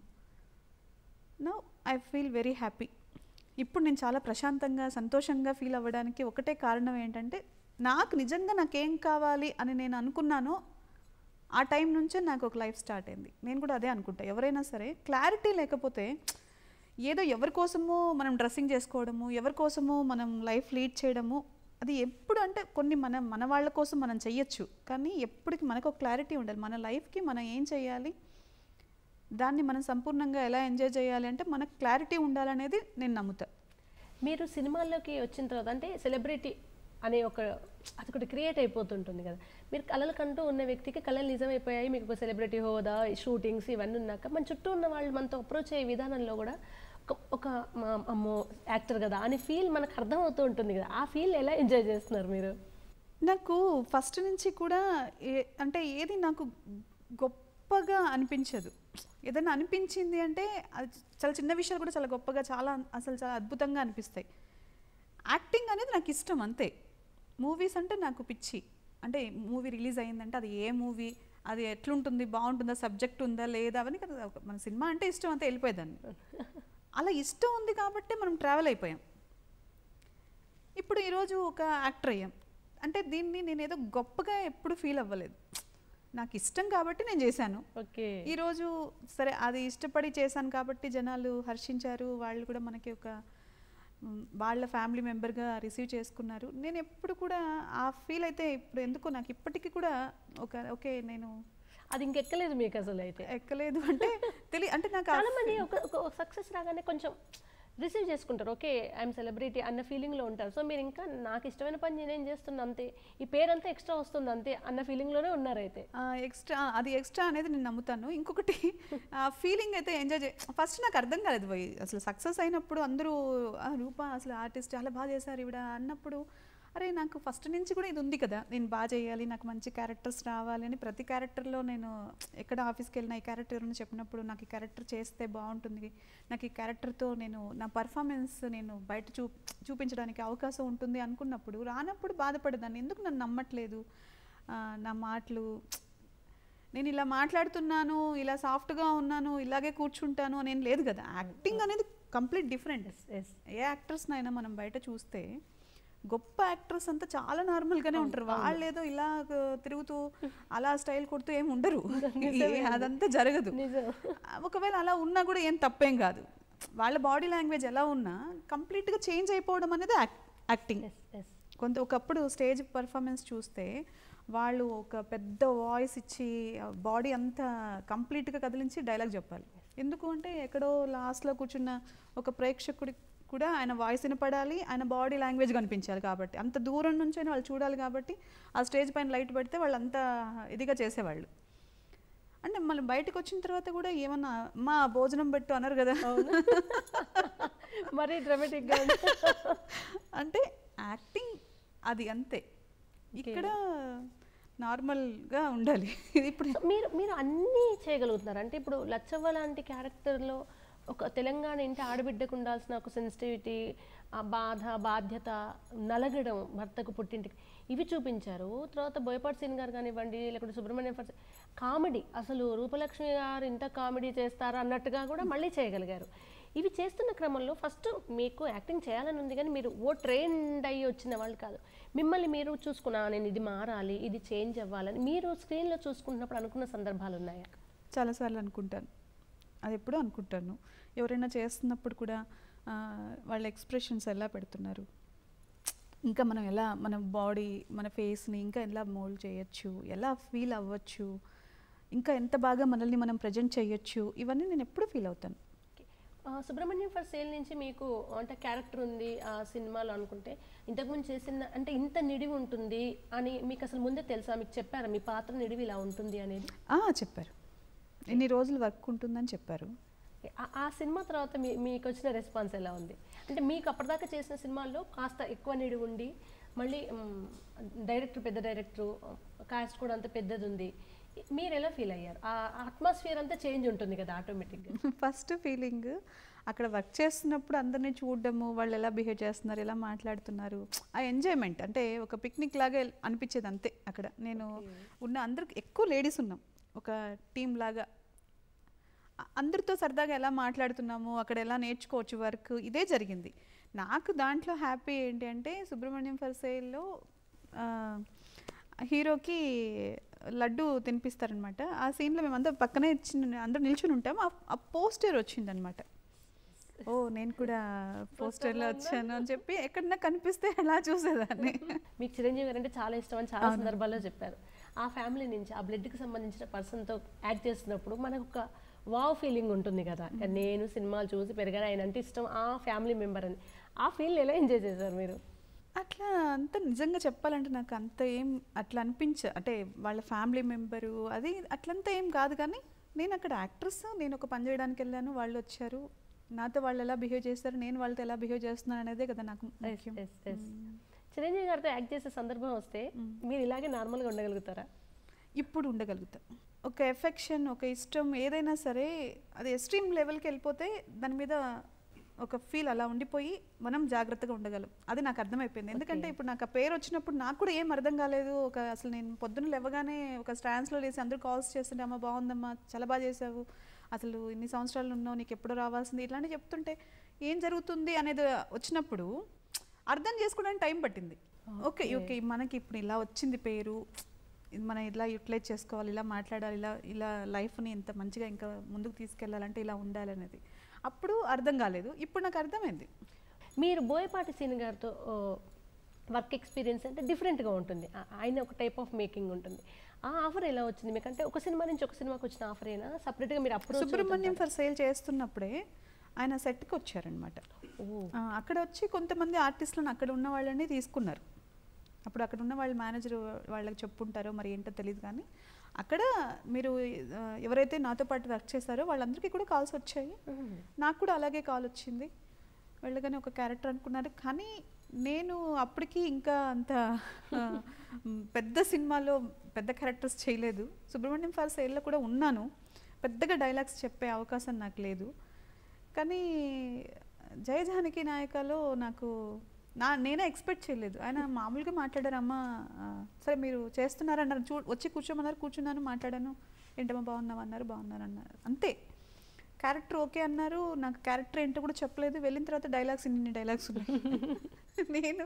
no I feel very happy ఇప్పుడు నేను చాలా ప్రశాంతంగా సంతోషంగా ఫీల్ అవ్వడానికి ఒకటే కారణం ఏంటంటే నాకు నిజంగా నాకేం కావాలి అని నేను అనుకున్నానో ఆ టైం నుంచే నాకు ఒక లైఫ్ స్టార్ట్ అయింది నేను కూడా అదే అనుకుంటా ఎవరైనా సరే క్లారిటీ లేకపోతే ఏదో ఎవరి కోసమో మనం డ్రెస్సింగ్ చేసుకోవడము ఎవరి కోసమో మనం లైఫ్ లీడ్ చేయడము అది ఎప్పుడు అంటే కొన్ని మన మన వాళ్ళ కోసం మనం చెయ్యొచ్చు కానీ ఎప్పటికి మనకు ఒక క్లారిటీ ఉండాలి మన లైఫ్కి మనం ఏం చేయాలి దాన్ని మనం సంపూర్ణంగా ఎలా ఎంజాయ్ చేయాలి అంటే మనకు క్లారిటీ ఉండాలనేది నేను నమ్ముతా మీరు సినిమాల్లోకి వచ్చిన తర్వాత అంటే సెలబ్రిటీ అనే ఒక అది ఒకటి క్రియేట్ అయిపోతుంటుంది కదా మీరు కళలు కంటూ ఉన్న వ్యక్తికి కళలు నిజమైపోయాయి మీకు ఒక సెలబ్రిటీ హోదా షూటింగ్స్ ఇవన్నీ ఉన్నాక మన చుట్టూ ఉన్న వాళ్ళు మనతో అప్రోచ్ అయ్యే విధానంలో కూడా ఒక ఒక మా- అమ్మో యాక్టర్ కదా అనే ఫీల్ మనకు అర్థం అవుతూ ఉంటుంది కదా ఆ ఫీల్ ఎలా ఎంజాయ్ చేస్తున్నారు మీరు నాకు ఫస్ట్ నుంచి కూడా ఏ అంటే ఏది నాకు గొప్పగా అనిపించదు ఏదైనా అనిపించింది అంటే అది చాలా చిన్న విషయాలు కూడా చాలా గొప్పగా చాలా అసలు చాలా అద్భుతంగా అనిపిస్తాయి యాక్టింగ్ అనేది నాకు ఇష్టం అంతే మూవీస్ అంటే నాకు పిచ్చి అంటే మూవీ రిలీజ్ అయిందంటే అది ఏ మూవీ అది ఎట్లుంటుంది బాగుంటుందా సబ్జెక్ట్ ఉందా లేదా అవన్నీ కదా ఒక- మన సినిమా అంటే ఇష్టం అంతే వెళ్ళిపోయేదాన్ని అలా ఇష్టం ఉంది కాబట్టి మనం ట్రావెల్ అయిపోయాం ఇప్పుడు ఈరోజు ఒక యాక్టర్ అయ్యాం అంటే దీన్ని నేను ఏదో గొప్పగా ఎప్పుడు ఫీల్ అవ్వలేదు నాకు ఇష్టం కాబట్టి నేను చేశాను ఓకే ఈరోజు సరే అది ఇష్టపడి చేశాను కాబట్టి జనాలు హర్షించారు వాళ్ళు కూడా మనకి ఒక మ్, వాళ్ళ ఫ్యామిలీ మెంబర్గా రిసీవ్ చేసుకున్నారు నేను ఎప్పుడు కూడా ఆ ఫీల్ అయితే ఇప్పుడు ఎందుకో నాకు ఇప్పటికీ కూడా ఒక ఓకే నేను అది ఇంకెక్కలేదు మీకు అసలు అయితే ఎక్కలేదు అంటే తెలియ అంటే నాకు ఆ చాలా మంది ఒక ఒక సక్సెస్ రాగానే కొంచెం రిసీవ్ చేసుకుంటారు ఓకే ఐఎమ్ సెలబ్రిటీ అన్న ఫీలింగ్లో ఉంటారు సో మీరు ఇంకా నాకు ఇష్టమైన పని నేనేం చేస్తున్నా అంతే ఈ పేరంతా ఎక్స్ట్రా వస్తుంది అంతే అన్న ఫీలింగ్లోనే ఉన్నారు అయితే ఎక్స్ట్రా అది ఎక్స్ట్రా అనేది నేను నమ్ముతాను ఇంకొకటి ఆ ఫీలింగ్ అయితే ఎంజాయ్ చే ఫస్ట్ నాకు అర్థం కాలేదు పోయి అసలు సక్సెస్ అయినప్పుడు అందరూ "ఆ, రూప అసలు ఆర్టిస్ట్ చాలా బాగా చేశారు ఇవిడ అన్నప్పుడు అరే నాకు ఫస్ట్ నుంచి కూడా ఇది ఉంది కదా నేను బాగా చేయాలి నాకు మంచి క్యారెక్టర్స్ రావాలి అని ప్రతి క్యారెక్టర్లో నేను ఎక్కడ ఆఫీస్కి వెళ్ళినా ఈ క్యారెక్టర్ అని చెప్పినప్పుడు నాకు ఈ క్యారెక్టర్ చేస్తే బాగుంటుంది నాకు ఈ క్యారెక్టర్తో నేను నా పర్ఫార్మెన్స్ నేను బయట చూ చూపించడానికి అవకాశం ఉంటుంది అనుకున్నప్పుడు రానప్పుడు బాధపడేదాన్ని ఎందుకు నన్ను నమ్మట్లేదు ఆ, నా మాటలు నేను ఇలా మాట్లాడుతున్నాను ఇలా సాఫ్ట్గా ఉన్నాను ఇలాగే కూర్చుంటాను అనేం లేదు కదా యాక్టింగ్ అనేది కంప్లీట్ డిఫరెంట్ ఎస్ ఏ యాక్టర్స్నైనా మనం బయట చూస్తే గొప్ప యాక్టర్స్ అంతా చాలా నార్మల్గానే ఉంటారు వాళ్ళు ఏదో ఇలా ఆ, తిరుగుతూ అలా స్టైల్ కొడుతూ ఏమి ఉండరు ఏ- అదంతా జరగదు నిజం ఒకవేళ అలా ఉన్నా కూడా ఏం తప్పేం కాదు వాళ్ళ బాడీ లాంగ్వేజ్ ఎలా ఉన్నా కంప్లీట్గా చేంజ్ అయిపోవడం అనేది యాక్టింగ్ ఎస్ ఎస్ కొంత ఒకప్పుడు స్టేజ్ పర్ఫార్మెన్స్ చూస్తే వాళ్ళు ఒక పెద్ద వాయిస్ ఇచ్చి బాడీ అంతా కంప్లీట్గా కదిలించి డైలాగ్ చెప్పాలి ఎందుకు అంటే ఎక్కడో లాస్ట్లో కూర్చున్న ఒక ప్రేక్షకుడి కూడా ఆయన వాయిస్ వినపడాలి ఆయన బాడీ లాంగ్వేజ్ కనిపించాలి కాబట్టి అంత దూరం నుంచి వాళ్ళు చూడాలి కాబట్టి ఆ స్టేజ్ పైన లైట్ పెడితే వాళ్ళు అంత ఇదిగా చేసేవాళ్ళు అంటే మళ్ళీ బయటకు వచ్చిన తర్వాత కూడా ఏమన్నా మా భోజనం పెట్టు అన్నారు కదా అవును మరీ డ్రామాటిక్గా ఉంది అంటే యాక్టింగ్ అది అంతే ఇక్కడ నార్మల్గా ఉండాలి ఇది ఇప్పుడు సో మీరు మీరు అన్నీ చేయగలుగుతున్నారు అంటే ఇప్పుడు లచ్చవ్వ లాంటి క్యారెక్టర్లో ఒక తెలంగాణ ఇంటి ఆడబిడ్డకు ఉండాల్సిన ఒక సెన్సిటివిటీ ఆ బాధ బాధ్యత నలగడం భర్తకు పుట్టింటికి ఇవి చూపించారు తర్వాత బోయపాటి సీన్ గారు కానివ్వండి లేకుంటే సుబ్రహ్మణ్యం ఫర్ కామెడీ అసలు రూపలక్ష్మి గారు ఇంత కామెడీ చేస్తారా అన్నట్టుగా కూడా మళ్ళీ చేయగలిగారు ఇవి చేస్తున్న క్రమంలో ఫస్ట్ మీకు యాక్టింగ్ చేయాలని ఉంది కానీ మీరు ఓ ట్రైన్డ్ అయ్యి వచ్చిన వాళ్ళు కాదు మిమ్మల్ని మీరు చూసుకున్నా నేను ఇది మారాలి ఇది చేంజ్ అవ్వాలని మీరు స్క్రీన్లో చూసుకుంటున్నప్పుడు అనుకున్న సందర్భాలు ఉన్నాయా చాలాసార్లు అనుకుంటాను అది ఎప్పుడూ అనుకుంటాను ఎవరైనా చేస్తున్నప్పుడు కూడా ఆ, వాళ్ళ ఎక్స్ప్రెషన్స్ ఎలా పెడుతున్నారు ఇంకా మనం ఎలా మన బాడీ మన ఫేస్ని ఇంకా ఎలా మోల్డ్ చేయొచ్చు ఎలా ఫీల్ అవ్వచ్చు ఇంకా ఎంత బాగా మనల్ని మనం ప్రజెంట్ చేయొచ్చు ఇవన్నీ నేను ఎప్పుడు ఫీల్ అవుతాను Okay. ఆ, సుబ్రహ్మణ్యం ఫర్ సేల్ నుంచి మీకు అంటే క్యారెక్టర్ ఉంది ఆ సినిమాలో అనుకుంటే ఇంతకుముందు చేసిన అంటే ఇంత నిడివి ఉంటుంది అని మీకు అసలు ముందే తెలుసా మీకు చెప్పారా మీ పాత్ర నిడివి ఇలా ఉంటుంది అనేది ఆ, చెప్పారు ఇన్ని రోజులు వర్క్ ఉంటుందని చెప్పారు ఆ- ఆ సినిమా తర్వాత మీ మీకు వచ్చిన రెస్పాన్స్ ఎలా ఉంది అంటే మీకు అప్పటిదాకా చేసిన సినిమాల్లో కాస్త ఎక్కువ నిడివి ఉండి మళ్ళీ డైరెక్టర్ పెద్ద డైరెక్టర్ కాస్ట్ కూడా అంత పెద్దది ఉంది మీరు ఎలా ఫీల్ అయ్యారు ఆ అట్మాస్ఫియర్ అంతా చేంజ్ ఉంటుంది కదా ఆటోమేటిక్గా ఫస్ట్ ఫీలింగ్ అక్కడ వర్క్ చేస్తున్నప్పుడు అందరినీ చూడడము వాళ్ళు ఎలా బిహేవ్ చేస్తున్నారు ఎలా మాట్లాడుతున్నారు ఆ ఎంజాయ్మెంట్ అంటే ఒక పిక్నిక్ లాగా ఎల్- అనిపించేది అంతే అక్కడ నేను ఉన్న అందరికి ఎక్కువ లేడీస్ ఉన్నాం ఒక టీం లాగా అ- అందరితో సరదాగా ఎలా మాట్లాడుతున్నాము అక్కడ ఎలా నేర్చుకోవచ్చు వర్క్ ఇదే జరిగింది నాకు దాంట్లో హ్యాపీ ఏంటి అంటే సుబ్రహ్మణ్యం ఫర్ సేల్లో హీరోకి లడ్డు తినిపిస్తారనమాట ఆ సీన్లో మేమంతా పక్కనే ఇచ్చిన అందరూ నిల్చుని ఉంటాం ఆ- ఆ పోస్టర్ వచ్చిందనమాట ఓ నేను కూడా పోస్టర్లో వచ్చాను అని చెప్పి ఎక్కడన్నా కనిపిస్తే అలా చూసేదాన్ని మీకు చిరంజీవి గారు అంటే చాలా ఇష్టం అని చాలా సందర్భాల్లో చెప్పారు ఆ ఫ్యామిలీ నుంచి ఆ బ్లడ్కి సంబంధించిన పర్సన్తో యాక్ట్ చేస్తున్నప్పుడు మనకు ఒక వావ్ ఫీలింగ్ ఉంటుంది కదా నేను సినిమాలు చూసి పెరిగాను ఆయన అంటే ఇష్టం ఆ ఫ్యామిలీ మెంబర్ అని ఆ ఫీల్ ఎలా ఎంజాయ్ చేశారు మీరు అట్లా అంత నిజంగా చెప్పాలంటే నాకు అంత ఏం అట్లా అనిపించ అంటే వాళ్ళ ఫ్యామిలీ మెంబరు అది అట్లంతా ఏం కాదు కానీ నేను అక్కడ యాక్ట్రెస్ నేను ఒక పని చేయడానికి వెళ్ళాను వాళ్ళు వచ్చారు నాతో వాళ్ళు ఎలా బిహేవ్ చేస్తారు నేను వాళ్ళతో ఎలా బిహేవ్ చేస్తున్నాను అనేదే కదా నాకు ముఖ్యం Yes, yes. చిరంజీవి గారితో యాక్ట్ చేసే సందర్భం వస్తే మీరు ఇలాగే నార్మల్గా ఉండగలుగుతారా ఇప్పుడు ఉండగలుగుతా ఒక ఎఫెక్షన్ ఒక ఇష్టం ఏదైనా సరే అది ఎక్స్ట్రీమ్ లెవెల్కి వెళ్ళిపోతే దాని మీద ఒక ఫీల్ అలా ఉండిపోయి మనం జాగ్రత్తగా ఉండగలం అది నాకు అర్థమైపోయింది ఎందుకంటే ఇప్పుడు నాకు ఆ పేరు వచ్చినప్పుడు నాకు కూడా ఏం అర్థం కాలేదు ఒక అసలు నేను పొద్దున్న లేవగానే ఒక స్టాండ్స్లో లేసి అందరూ కాల్స్ చేస్తుంటే అమ్మ బాగుందమ్మా చాలా బాగా చేసావు అసలు ఇన్ని సంవత్సరాలు ఉన్నావు నీకు ఎప్పుడు రావాల్సింది ఇట్లాంటివి చెప్తుంటే ఏం జరుగుతుంది అనేది వచ్చినప్పుడు అర్థం చేసుకోవడానికి టైం పట్టింది ఓకే ఓకే మనకి ఇప్పుడు ఇలా వచ్చింది పేరు ఇది మనం ఇలా యూటిలైజ్ చేసుకోవాలి ఇలా మాట్లాడాలి ఇలా ఇలా లైఫ్ని ఇంత మంచిగా ఇంకా ముందుకు తీసుకెళ్ళాలంటే ఇలా ఉండాలి అనేది అప్పుడు అర్థం కాలేదు ఇప్పుడు నాకు అర్థమైంది మీరు బోయపాటి సీన్ గారితో వర్క్ ఎక్స్పీరియన్స్ అంటే డిఫరెంట్గా ఉంటుంది ఆ- ఆయన ఒక టైప్ ఆఫ్ మేకింగ్ ఉంటుంది ఆ ఆఫర్ ఎలా వచ్చింది మీకు అంటే ఒక సినిమా నుంచి ఒక సినిమాకి వచ్చిన ఆఫర్ అయినా సపరేట్గా మీరు అప్రోచ్ సుబ్రహ్మణ్యం ఫర్ సేల్ చేస్తున్నప్పుడే ఆయన సెట్కి వచ్చారనమాట అక్కడ వచ్చి కొంతమంది ఆర్టిస్టులను అక్కడ ఉన్న వాళ్ళని తీసుకున్నారు అప్పుడు అక్కడ ఉన్న వాళ్ళ మేనేజర్ వాళ్ళకి చెప్పుంటారో మరి ఏంటో తెలియదు కానీ అక్కడ మీరు ఆ, ఎవరైతే నాతో పాటు వర్క్ చేశారో వాళ్ళందరికీ కూడా కాల్స్ వచ్చాయి నాకు కూడా అలాగే కాల్ వచ్చింది వెళ్ళగానే ఒక క్యారెక్టర్ అనుకున్నారు కానీ నేను అప్పటికి ఇంకా అంత ఆ, మ్, పెద్ద సినిమాలో పెద్ద క్యారెక్టర్స్ చేయలేదు సుబ్రహ్మణ్యం ఫాల్ సేల్లో కూడా ఉన్నాను పెద్దగా డైలాగ్స్ చెప్పే అవకాశం నాకు లేదు కానీ జయ జానకి నాయకలో నాకు నా నేనే ఎక్స్పెక్ట్ చేయలేదు ఆయన మామూలుగా మాట్లాడారు అమ్మ ఆ, సరే మీరు చేస్తున్నారన్నారు చూ వచ్చి కూర్చోమన్నారు కూర్చున్నాను మాట్లాడాను ఏంటమ్మా బాగున్నావు అన్నారు బాగున్నారు అన్నారు అంతే క్యారెక్టర్ ఓకే అన్నారు నాకు క్యారెక్టర్ ఏంటో కూడా చెప్పలేదు వెళ్ళిన తర్వాత డైలాగ్స్ ఇన్ని డైలాగ్స్ ఉన్నాయి నేను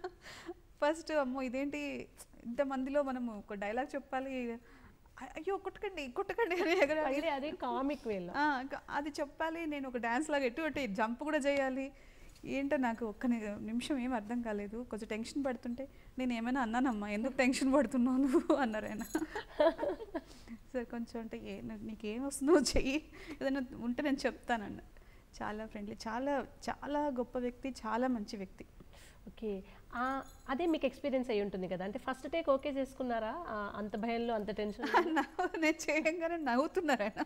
ఫస్ట్ అమ్మో ఇదేంటి ఇంతమందిలో మనము ఒక డైలాగ్ చెప్పాలి అయ్యో కొట్టకండి కొట్టకండి అని ఎగరాలి మళ్ళీ అది కామిక్ వేలో ఆ, ఇంకా అది చెప్పాలి నేను ఒక డ్యాన్స్ లాగా ఎటు అటు జంప్ కూడా చేయాలి ఏంటో నాకు ఒక్క ని- నిమిషం ఏం అర్థం కాలేదు కొంచెం టెన్షన్ పడుతుంటే నేను ఏమైనా అన్నానమ్మా ఎందుకు టెన్షన్ పడుతున్నావు నువ్వు అన్నారు ఆయన సరే కొంచెం అంటే ఏ నీకేం వస్తుందో చెయ్యి ఏదైనా ఉంటే నేను చెప్తానన్న చాలా ఫ్రెండ్లీ చాలా చాలా గొప్ప వ్యక్తి చాలా మంచి వ్యక్తి ఓకే ఆ, అదే మీకు ఎక్స్పీరియన్స్ అయి ఉంటుంది కదా అంటే ఫస్ట్ టేక్ ఓకే చేసుకున్నారా ఆ, అంత భయంలో అంత టెన్షన్ నవ్వు- నేను చేయంగానే నవ్వుతున్నారు ఆయన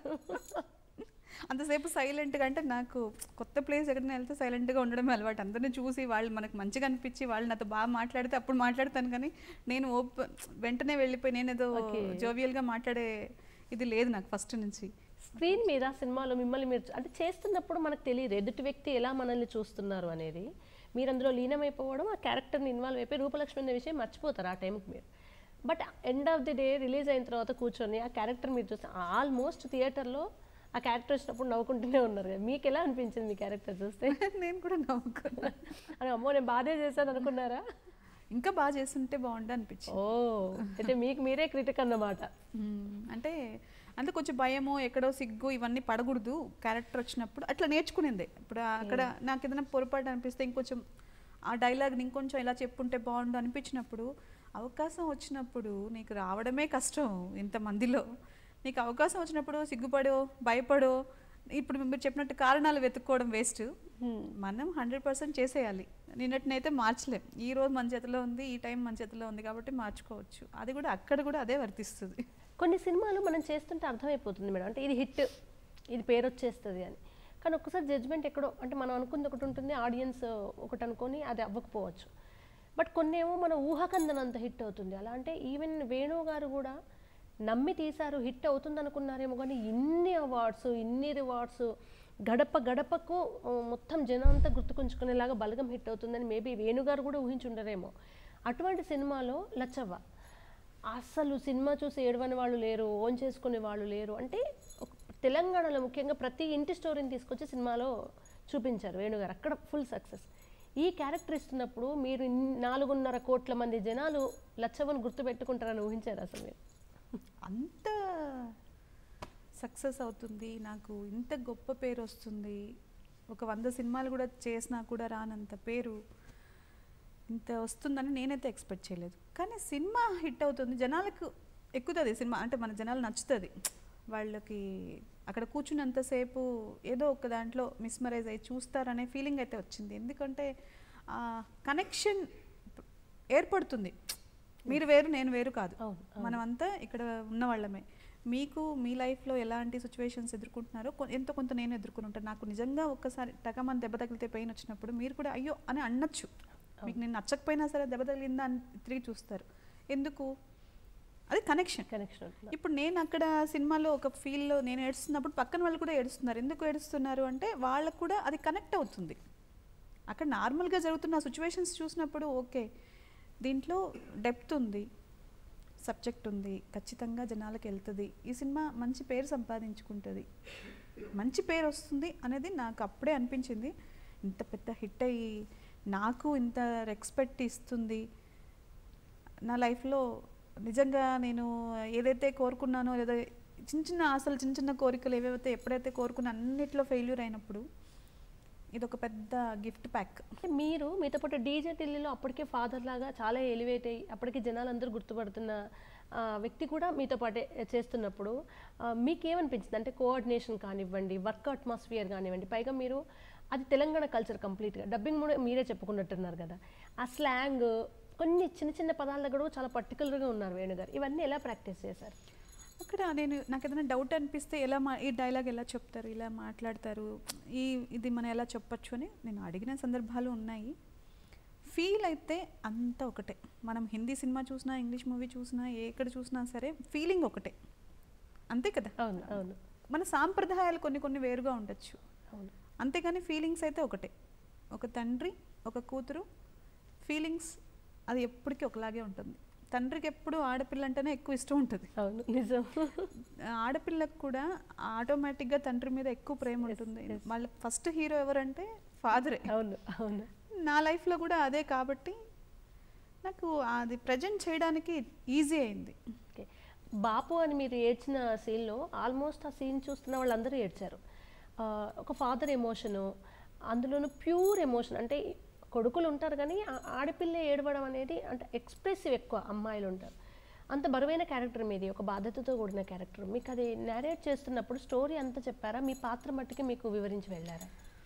అంతసేపు సైలెంట్గా అంటే నాకు కొత్త ప్లేస్ ఎక్కడైనా వెళ్తే సైలెంట్గా ఉండడమే అలవాటు అందరిని చూసి వాళ్ళు మనకు మంచిగా అనిపించి వాళ్ళు నాతో బాగా మాట్లాడితే అప్పుడు మాట్లాడతాను కానీ నేను ఓపెన్ వెంటనే వెళ్ళిపోయి నేను ఏదో Okay. జోవియల్గా మాట్లాడే ఇది లేదు నాకు ఫస్ట్ నుంచి స్క్రీన్ మీద సినిమాలో మిమ్మల్ని మీరు అంటే చేస్తున్నప్పుడు మనకు తెలియదు ఎదుటి వ్యక్తి ఎలా మనల్ని చూస్తున్నారు అనేది మీరు అందులో లీనమైపోవడం ఆ క్యారెక్టర్ని ఇన్వాల్వ్ అయిపోయి రూపలక్ష్మి అనే విషయం మర్చిపోతారు ఆ టైంకి మీరు but end of the day release అయిన తర్వాత కూర్చొని ఆ క్యారెక్టర్ మీరు చూస్తే ఆల్మోస్ట్ థియేటర్లో ఆ క్యారెక్టర్ వచ్చినప్పుడు నవ్వుకుంటూనే ఉన్నారు కదా మీకు ఎలా అనిపించింది మీ క్యారెక్టర్ చూస్తే నేను కూడా నవ్వుకున్నా అని అమ్మో నేను బాధే చేశాను అనుకున్నారా ఇంకా బాగా చేస్తుంటే బాగుండు అనిపించింది ఓ అయితే మీకు మీరే క్రిటిక్ అన్నమాట మ్మ్. అంటే అంటే కొంచెం భయము ఎక్కడో సిగ్గు ఇవన్నీ పడకూడదు క్యారెక్టర్ వచ్చినప్పుడు అట్లా నేర్చుకునేది ఇప్పుడు అక్కడ నాకు ఏదైనా పొరపాటు అనిపిస్తే ఇంకొంచెం ఆ డైలాగ్ని ఇంకొంచెం ఇలా చెప్పుంటే బాగుండు అనిపించినప్పుడు అవకాశం వచ్చినప్పుడు నీకు రావడమే కష్టం ఇంతమందిలో నీకు అవకాశం వచ్చినప్పుడు సిగ్గుపడో భయపడో ఇప్పుడు మీరు చెప్పినట్టు కారణాలు వెతుక్కోవడం వేస్ట్ మనం హండ్రెడ్ పర్సెంట్ చేసేయాలి నిన్నటినైతే మార్చలేం ఈ రోజు మన చేతిలో ఉంది ఈ టైం మన చేతిలో ఉంది కాబట్టి మార్చుకోవచ్చు అది కూడా అక్కడ కూడా అదే వర్తిస్తుంది కొన్ని సినిమాలు మనం చేస్తుంటే అర్థమైపోతుంది మేడం అంటే ఇది హిట్ ఇది పేరు వచ్చేస్తుంది అని కానీ ఒక్కసారి జడ్జ్మెంట్ ఎక్కడో అంటే మనం అనుకుంది ఒకటి ఉంటుంది ఆడియన్స్ ఒకటి అనుకొని అది అవ్వకపోవచ్చు బట్ కొన్ని ఏమో మన ఊహకందనంత హిట్ అవుతుంది అలా అంటే ఈవెన్ వేణు గారు కూడా నమ్మి తీశారు హిట్ అవుతుంది అనుకున్నారేమో కానీ ఇన్ని అవార్డ్స్ ఇన్ని రివార్డ్స్ గడప గడపకు ఆ, మొత్తం జనం అంతా గుర్తుకుంచుకునేలాగా బలగం హిట్ అవుతుందని మేబీ వేణుగారు కూడా ఊహించుండరేమో అటువంటి సినిమాలో లచ్చవ్వ అసలు సినిమా చూసి ఏడవని వాళ్ళు లేరు ఓన్ చేసుకునే వాళ్ళు లేరు అంటే ఒక- తెలంగాణలో ముఖ్యంగా ప్రతి ఇంటి స్టోరీని తీసుకొచ్చి సినిమాలో చూపించారు వేణుగారు అక్కడ ఫుల్ సక్సెస్ ఈ క్యారెక్టర్ ఇస్తున్నప్పుడు మీరు ఇన్ని- నాలుగున్నర కోట్ల మంది జనాలు లచ్చవని గుర్తుపెట్టుకుంటారని ఊహించారు అసలు మీరు అంత సక్సెస్ అవుతుంది నాకు ఇంత గొప్ప పేరు వస్తుంది ఒక వంద సినిమాలు కూడా చేసినా కూడా రానంత పేరు ఇంత వస్తుందని నేనైతే ఎక్స్పెక్ట్ చేయలేదు కానీ సినిమా హిట్ అవుతుంది జనాలకు ఎక్కుతుంది సినిమా అంటే మన జనాలు నచ్చుతుంది వాళ్ళకి అక్కడ కూర్చున్నంతసేపు ఏదో ఒక దాంట్లో మిస్మరైజ్ అయ్యి చూస్తారనే ఫీలింగ్ అయితే వచ్చింది ఎందుకంటే కనెక్షన్ ఏర్పడుతుంది మీరు వేరు నేను వేరు కాదు అవును, అవును. మనమంతా ఇక్కడ ఉన్న వాళ్ళమే మీకు మీ లైఫ్లో ఎలాంటి సిచ్యువేషన్స్ ఎదుర్కొంటున్నారో కొ- ఎంతో కొంత నేను ఎదుర్కొని ఉంటాను నాకు నిజంగా ఒక్కసారి టకమని దెబ్బ తగిలితే పెయిన్ వచ్చినప్పుడు మీరు కూడా అయ్యో అని అనొచ్చు మీకు నేను నచ్చకపోయినా సరే దెబ్బ తగిలిందా అని తిరిగి చూస్తారు ఎందుకు అది కనెక్షన్ కనెక్షన్ ఉంటుంది ఇప్పుడు నేను అక్కడ సినిమాలో ఒక ఫీల్లో నేను ఏడుస్తున్నప్పుడు పక్కన వాళ్ళు కూడా ఏడుస్తున్నారు ఎందుకు ఏడుస్తున్నారు అంటే వాళ్ళకు కూడా అది కనెక్ట్ అవుతుంది అక్కడ నార్మల్గా జరుగుతున్న సిచ్యువేషన్స్ చూసినప్పుడు ఓకే దీంట్లో డెప్త్ ఉంది సబ్జెక్ట్ ఉంది ఖచ్చితంగా జనాలకు వెళ్తుంది ఈ సినిమా మంచి పేరు సంపాదించుకుంటుంది మంచి పేరు వస్తుంది అనేది నాకు అప్పుడే అనిపించింది ఇంత పెద్ద హిట్ అయ్యి నాకు ఇంత రెస్పెక్ట్ ఇస్తుంది నా లైఫ్లో నిజంగా నేను ఏదైతే కోరుకున్నానో లేదా చిన్న చిన్న ఆశలు చిన్న చిన్న కోరికలు ఏవైతే ఎప్పుడైతే కోరుకున్న అన్నిట్లో ఫెయిల్యూర్ అయినప్పుడు ఇది ఒక పెద్ద గిఫ్ట్ ప్యాక్ అంటే మీరు మీతో పాటు డీజే ఢిల్లీలో అప్పటికే ఫాదర్ లాగా చాలా ఎలివేట్ అయ్యి అప్పటికే జనాలందరూ గుర్తుపడుతున్న ఆ, వ్యక్తి కూడా మీతో పాటే చేస్తున్నప్పుడు ఆ, మీకేమనిపించింది అంటే కోఆర్డినేషన్ కానివ్వండి వర్క్ అట్మాస్ఫియర్ కానివ్వండి పైగా మీరు అది తెలంగాణ కల్చర్ కంప్లీట్గా డబ్బింగ్ కూడా మీరే చెప్పుకున్నట్టున్నారు కదా ఆ స్లాంగ్ కొన్ని చిన్న చిన్న పదాల దగ్గర కూడా చాలా పర్టికులర్గా ఉన్నారు వేణుగారు ఇవన్నీ ఎలా ప్రాక్టీస్ చేశారు అక్కడ నేను నాకు ఏదైనా డౌట్ అనిపిస్తే ఎలా మా ఈ డైలాగ్ ఎలా చెప్తారు ఇలా మాట్లాడతారు ఈ ఇది మనం ఎలా చెప్పొచ్చు అని నేను అడిగిన సందర్భాలు ఉన్నాయి ఫీల్ అయితే అంతా ఒకటే మనం హిందీ సినిమా చూసినా ఇంగ్లీష్ మూవీ చూసినా ఏ ఎక్కడ చూసినా సరే ఫీలింగ్ ఒకటే అంతే కదా అవును అవును మన సాంప్రదాయాలు కొన్ని కొన్ని వేరుగా ఉండొచ్చు అవును అంతేగాని ఫీలింగ్స్ అయితే ఒకటే ఒక తండ్రి ఒక కూతురు ఫీలింగ్స్ అది ఎప్పటికీ ఒకలాగే ఉంటుంది తండ్రికి ఎప్పుడు ఆడపిల్ల అంటేనే ఎక్కువ ఇష్టం ఉంటుంది అవును నిజం ఆడపిల్లకు కూడా ఆటోమేటిక్గా తండ్రి మీద ఎక్కువ ప్రేమ ఉంటుంది వాళ్ళ ఫస్ట్ హీరో ఎవరంటే ఫాదరే అవును అవును నా లైఫ్లో కూడా అదే కాబట్టి నాకు అది ప్రజెంట్ చేయడానికి ఈజీ అయింది ఓకే బాపు అని మీరు ఏడ్చిన సీన్లో ఆల్మోస్ట్ ఆ సీన్ చూస్తున్న వాళ్ళందరూ ఏడ్చారు ఆ, ఒక ఫాదర్ ఎమోషను అందులోనూ ప్యూర్ ఎమోషన్ అంటే కొడుకులు ఉంటారు కానీ ఆ ఆడపిల్ల ఏడవడం అనేది అంటే ఎక్స్ప్రెసివ్ ఎక్కువ అమ్మాయిలు ఉంటారు అంత బరువైన క్యారెక్టర్ మీది ఒక బాధ్యతతో కూడిన క్యారెక్టర్ మీకు అది నేరేట్ చేస్తున్నప్పుడు స్టోరీ అంతా చెప్పారా మీ పాత్ర మట్టుకి మీకు వివరించి వెళ్ళారా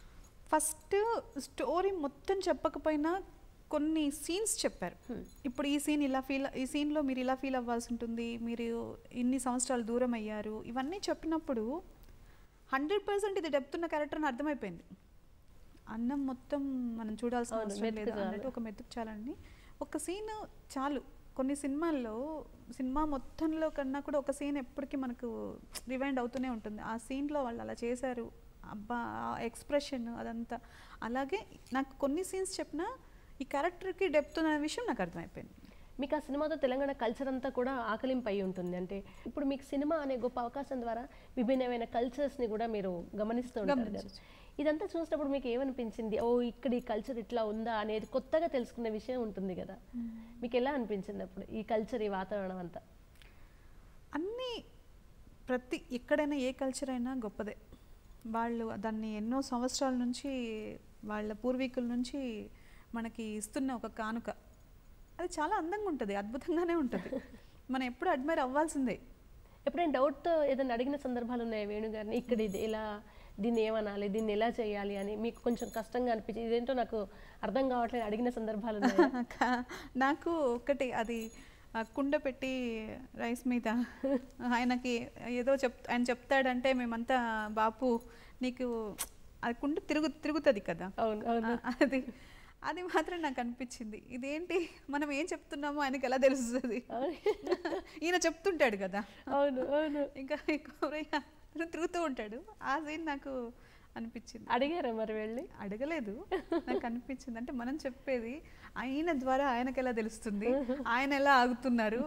ఫస్ట్ స్టోరీ మొత్తం చెప్పకపోయినా కొన్ని సీన్స్ చెప్పారు ఇప్పుడు ఈ సీన్ ఇలా ఫీల్ ఈ సీన్లో మీరు ఇలా ఫీల్ అవ్వాల్సి ఉంటుంది మీరు ఇన్ని సంవత్సరాలు దూరం అయ్యారు ఇవన్నీ చెప్పినప్పుడు హండ్రెడ్ పర్సెంట్ ఇది డెప్త్ ఉన్న క్యారెక్టర్ అని అర్థమైపోయింది అన్నం మొత్తం మనం చూడాల్సిన అవును, అవసరం లేదు మెతుకు చాలు. అన్నట్టు ఒక మెతుకు చాలండి ఒక సీన్ చాలు కొన్ని సినిమాల్లో సినిమా మొత్తంలో కన్నా కూడా ఒక సీన్ ఎప్పటికీ మనకు రివైండ్ అవుతూనే ఉంటుంది ఆ సీన్లో వాళ్ళు అలా చేశారు అబ్బా ఎక్స్ప్రెషన్ అదంతా అలాగే నాకు కొన్ని సీన్స్ చెప్పినా ఈ క్యారెక్టర్కి డెప్త్ అనే విషయం నాకు అర్థమైపోయింది మీకు ఆ సినిమాతో తెలంగాణ కల్చర్ అంతా కూడా ఆకలింపు అయి ఉంటుంది అంటే ఇప్పుడు మీకు సినిమా అనే గొప్ప అవకాశం ద్వారా విభిన్నమైన కల్చర్స్ని కూడా మీరు గమనిస్తూ ఉంటారు కదా గమనించొచ్చు. ఇదంతా చూసినప్పుడు మీకు ఏమనిపించింది ఓ ఇక్కడ ఈ కల్చర్ ఇట్లా ఉందా అనేది కొత్తగా తెలుసుకునే విషయం ఉంటుంది కదా మీకు ఎలా అనిపించింది అప్పుడు ఈ కల్చర్ ఈ వాతావరణం అంతా అన్నీ ప్రతి ఎక్కడైనా ఏ కల్చర్ అయినా గొప్పదే వాళ్ళు దాన్ని ఎన్నో సంవత్సరాల నుంచి వాళ్ళ పూర్వీకుల నుంచి మనకి ఇస్తున్న ఒక కానుక అది చాలా అందంగా ఉంటుంది అద్భుతంగానే ఉంటుంది మనం ఎప్పుడు అడ్మైర్ అవ్వాల్సిందే ఎప్పుడైనా డౌట్తో ఏదైనా అడిగిన సందర్భాలు ఉన్నాయి వేణుగారిని ఇక్కడ ఇది ఇలా దీన్ని ఏమనాలి దీన్ని ఎలా చేయాలి అని మీకు కొంచెం కష్టంగా అనిపించి ఇదేంటో నాకు అర్థం కావట్లేదు అడిగిన సందర్భాలు ఉన్నాయి కా- నాకు ఒకటి అది ఆ కుండ పెట్టి రైస్ మీద ఆయనకి ఏదో చెప్ ఆయన చెప్తాడంటే మేమంతా బాపు నీకు అది కుండ తిరుగు తిరుగుతుంది కదా అవును అవును ఆ, అది అది మాత్రం నాకు అనిపించింది ఇదేంటి మనం ఏం చెప్తున్నామో ఆయనకి ఎలా తెలుస్తుంది ఈయన చెప్తుంటాడు కదా అవును అవును ఇంకా ఎక్కువగా తిరుగుతూ ఉంటాడు ఆ సీన్ నాకు అనిపించింది అడిగారా మరి వెళ్ళి అడగలేదు నాకు అనిపించింది అంటే మనం చెప్పేది ఆయన ద్వారా ఆయనకి ఎలా తెలుస్తుంది ఆయన ఎలా ఆగుతున్నారు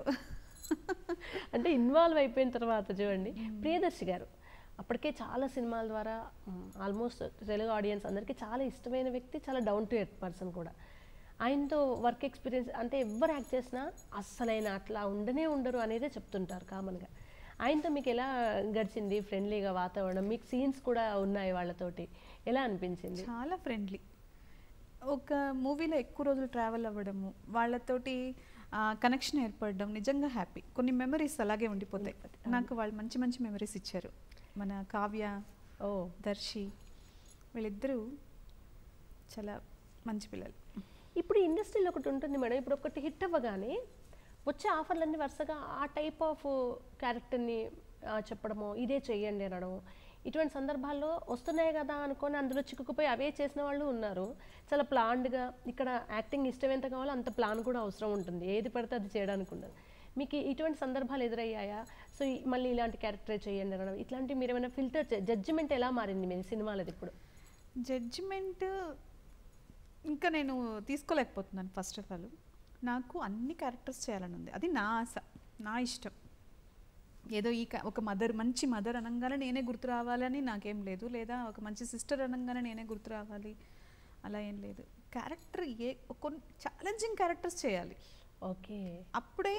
అంటే ఇన్వాల్వ్ అయిపోయిన తర్వాత చూడండి ప్రియదర్శి గారు అప్పటికే చాలా సినిమాల ద్వారా ఆల్మోస్ట్ తెలుగు ఆడియన్స్ అందరికీ చాలా ఇష్టమైన వ్యక్తి చాలా డౌన్ టు ఎర్త్ పర్సన్ కూడా ఆయనతో వర్క్ ఎక్స్పీరియన్స్ అంటే ఎవరు యాక్ట్ చేసినా అస్సలైన అట్లా ఉండనే ఉండరు అనేదే చెప్తుంటారు కామన్గా ఆయనతో మీకు ఎలా గడిచింది ఫ్రెండ్లీగా వాతావరణం మీకు సీన్స్ కూడా ఉన్నాయి వాళ్ళతోటి ఎలా అనిపించింది చాలా ఫ్రెండ్లీ ఒక మూవీలో ఎక్కువ రోజులు ట్రావెల్ అవ్వడము వాళ్ళతోటి కనెక్షన్ ఏర్పడడం నిజంగా హ్యాపీ కొన్ని మెమరీస్ అలాగే ఉండిపోతాయి నాకు వాళ్ళు మంచి మంచి మెమరీస్ ఇచ్చారు మన కావ్య ఓ దర్శి వీళ్ళిద్దరూ చాలా మంచి పిల్లలు ఇప్పుడు ఇండస్ట్రీలో ఒకటి ఉంటుంది మేడం ఇప్పుడు ఒకటి హిట్ అవ్వగానే వచ్చే ఆఫర్లన్నీ వరుసగా ఆ టైప్ ఆఫ్ క్యారెక్టర్ని చెప్పడము ఇదే చెయ్యండి అనడం ఇటువంటి సందర్భాల్లో వస్తున్నాయి కదా అనుకొని అందులో చిక్కుకుపోయి అవే చేసిన వాళ్ళు ఉన్నారు చాలా ప్లాన్డ్గా ఇక్కడ యాక్టింగ్ ఇష్టం ఎంత కావాలో అంత ప్లాన్ కూడా అవసరం ఉంటుంది ఏది పడితే అది చేయడానికి ఉండదు మీకు ఇటువంటి సందర్భాలు ఎదురయ్యాయా సో ఈ- మళ్ళీ ఇలాంటి క్యారెక్టరే చేయండి అనడం ఇట్లాంటి మీరు ఏమైనా ఫిల్టర్ జడ్జిమెంట్ ఎలా మారింది మీ సినిమాలది ఇప్పుడు జడ్జిమెంట్ ఇంకా నేను తీసుకోలేకపోతున్నాను ఫస్ట్ ఆఫ్ ఆల్ నాకు అన్ని క్యారెక్టర్స్ చేయాలని ఉంది అది నా ఆశ నా ఇష్టం ఏదో ఈ క- ఒక మదర్ మంచి మదర్ అనగానే నేనే గుర్తు రావాలని నాకేం లేదు లేదా ఒక మంచి సిస్టర్ అనగానే నేనే గుర్తు రావాలి అలా ఏం లేదు క్యారెక్టర్ ఏ కొన్ని ఛాలెంజింగ్ క్యారెక్టర్స్ చేయాలి ఓకే అప్పుడే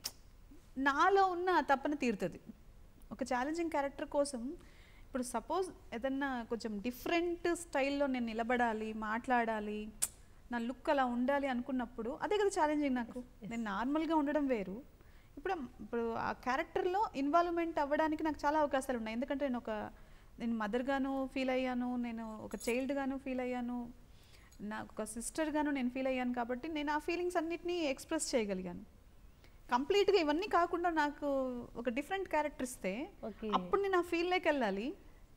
నాలో ఉన్న ఆ తపన తీరుతుంది ఒక ఛాలెంజింగ్ క్యారెక్టర్ కోసం ఇప్పుడు సపోజ్ ఏదన్నా కొంచెం డిఫరెంట్ స్టైల్లో నేను నిలబడాలి మాట్లాడాలి నా లుక్ అలా ఉండాలి అనుకున్నప్పుడు అదే కదా ఛాలెంజింగ్ నాకు నేను నార్మల్గా ఉండడం వేరు ఇప్పుడు ఇప్పుడు ఆ క్యారెక్టర్లో ఇన్వాల్వ్మెంట్ అవ్వడానికి నాకు చాలా అవకాశాలు ఉన్నాయి ఎందుకంటే నేను ఒక నేను మదర్గాను ఫీల్ అయ్యాను నేను ఒక చైల్డ్గాను ఫీల్ అయ్యాను నాకు ఒక సిస్టర్గాను నేను ఫీల్ అయ్యాను కాబట్టి నేను ఆ ఫీలింగ్స్ అన్నిటినీ ఎక్స్ప్రెస్ చేయగలిగాను కంప్లీట్గా ఇవన్నీ కాకుండా నాకు ఒక డిఫరెంట్ క్యారెక్టర్ ఇస్తే ఓకే అప్పుడు నేను ఆ ఫీల్లోకి వెళ్ళాలి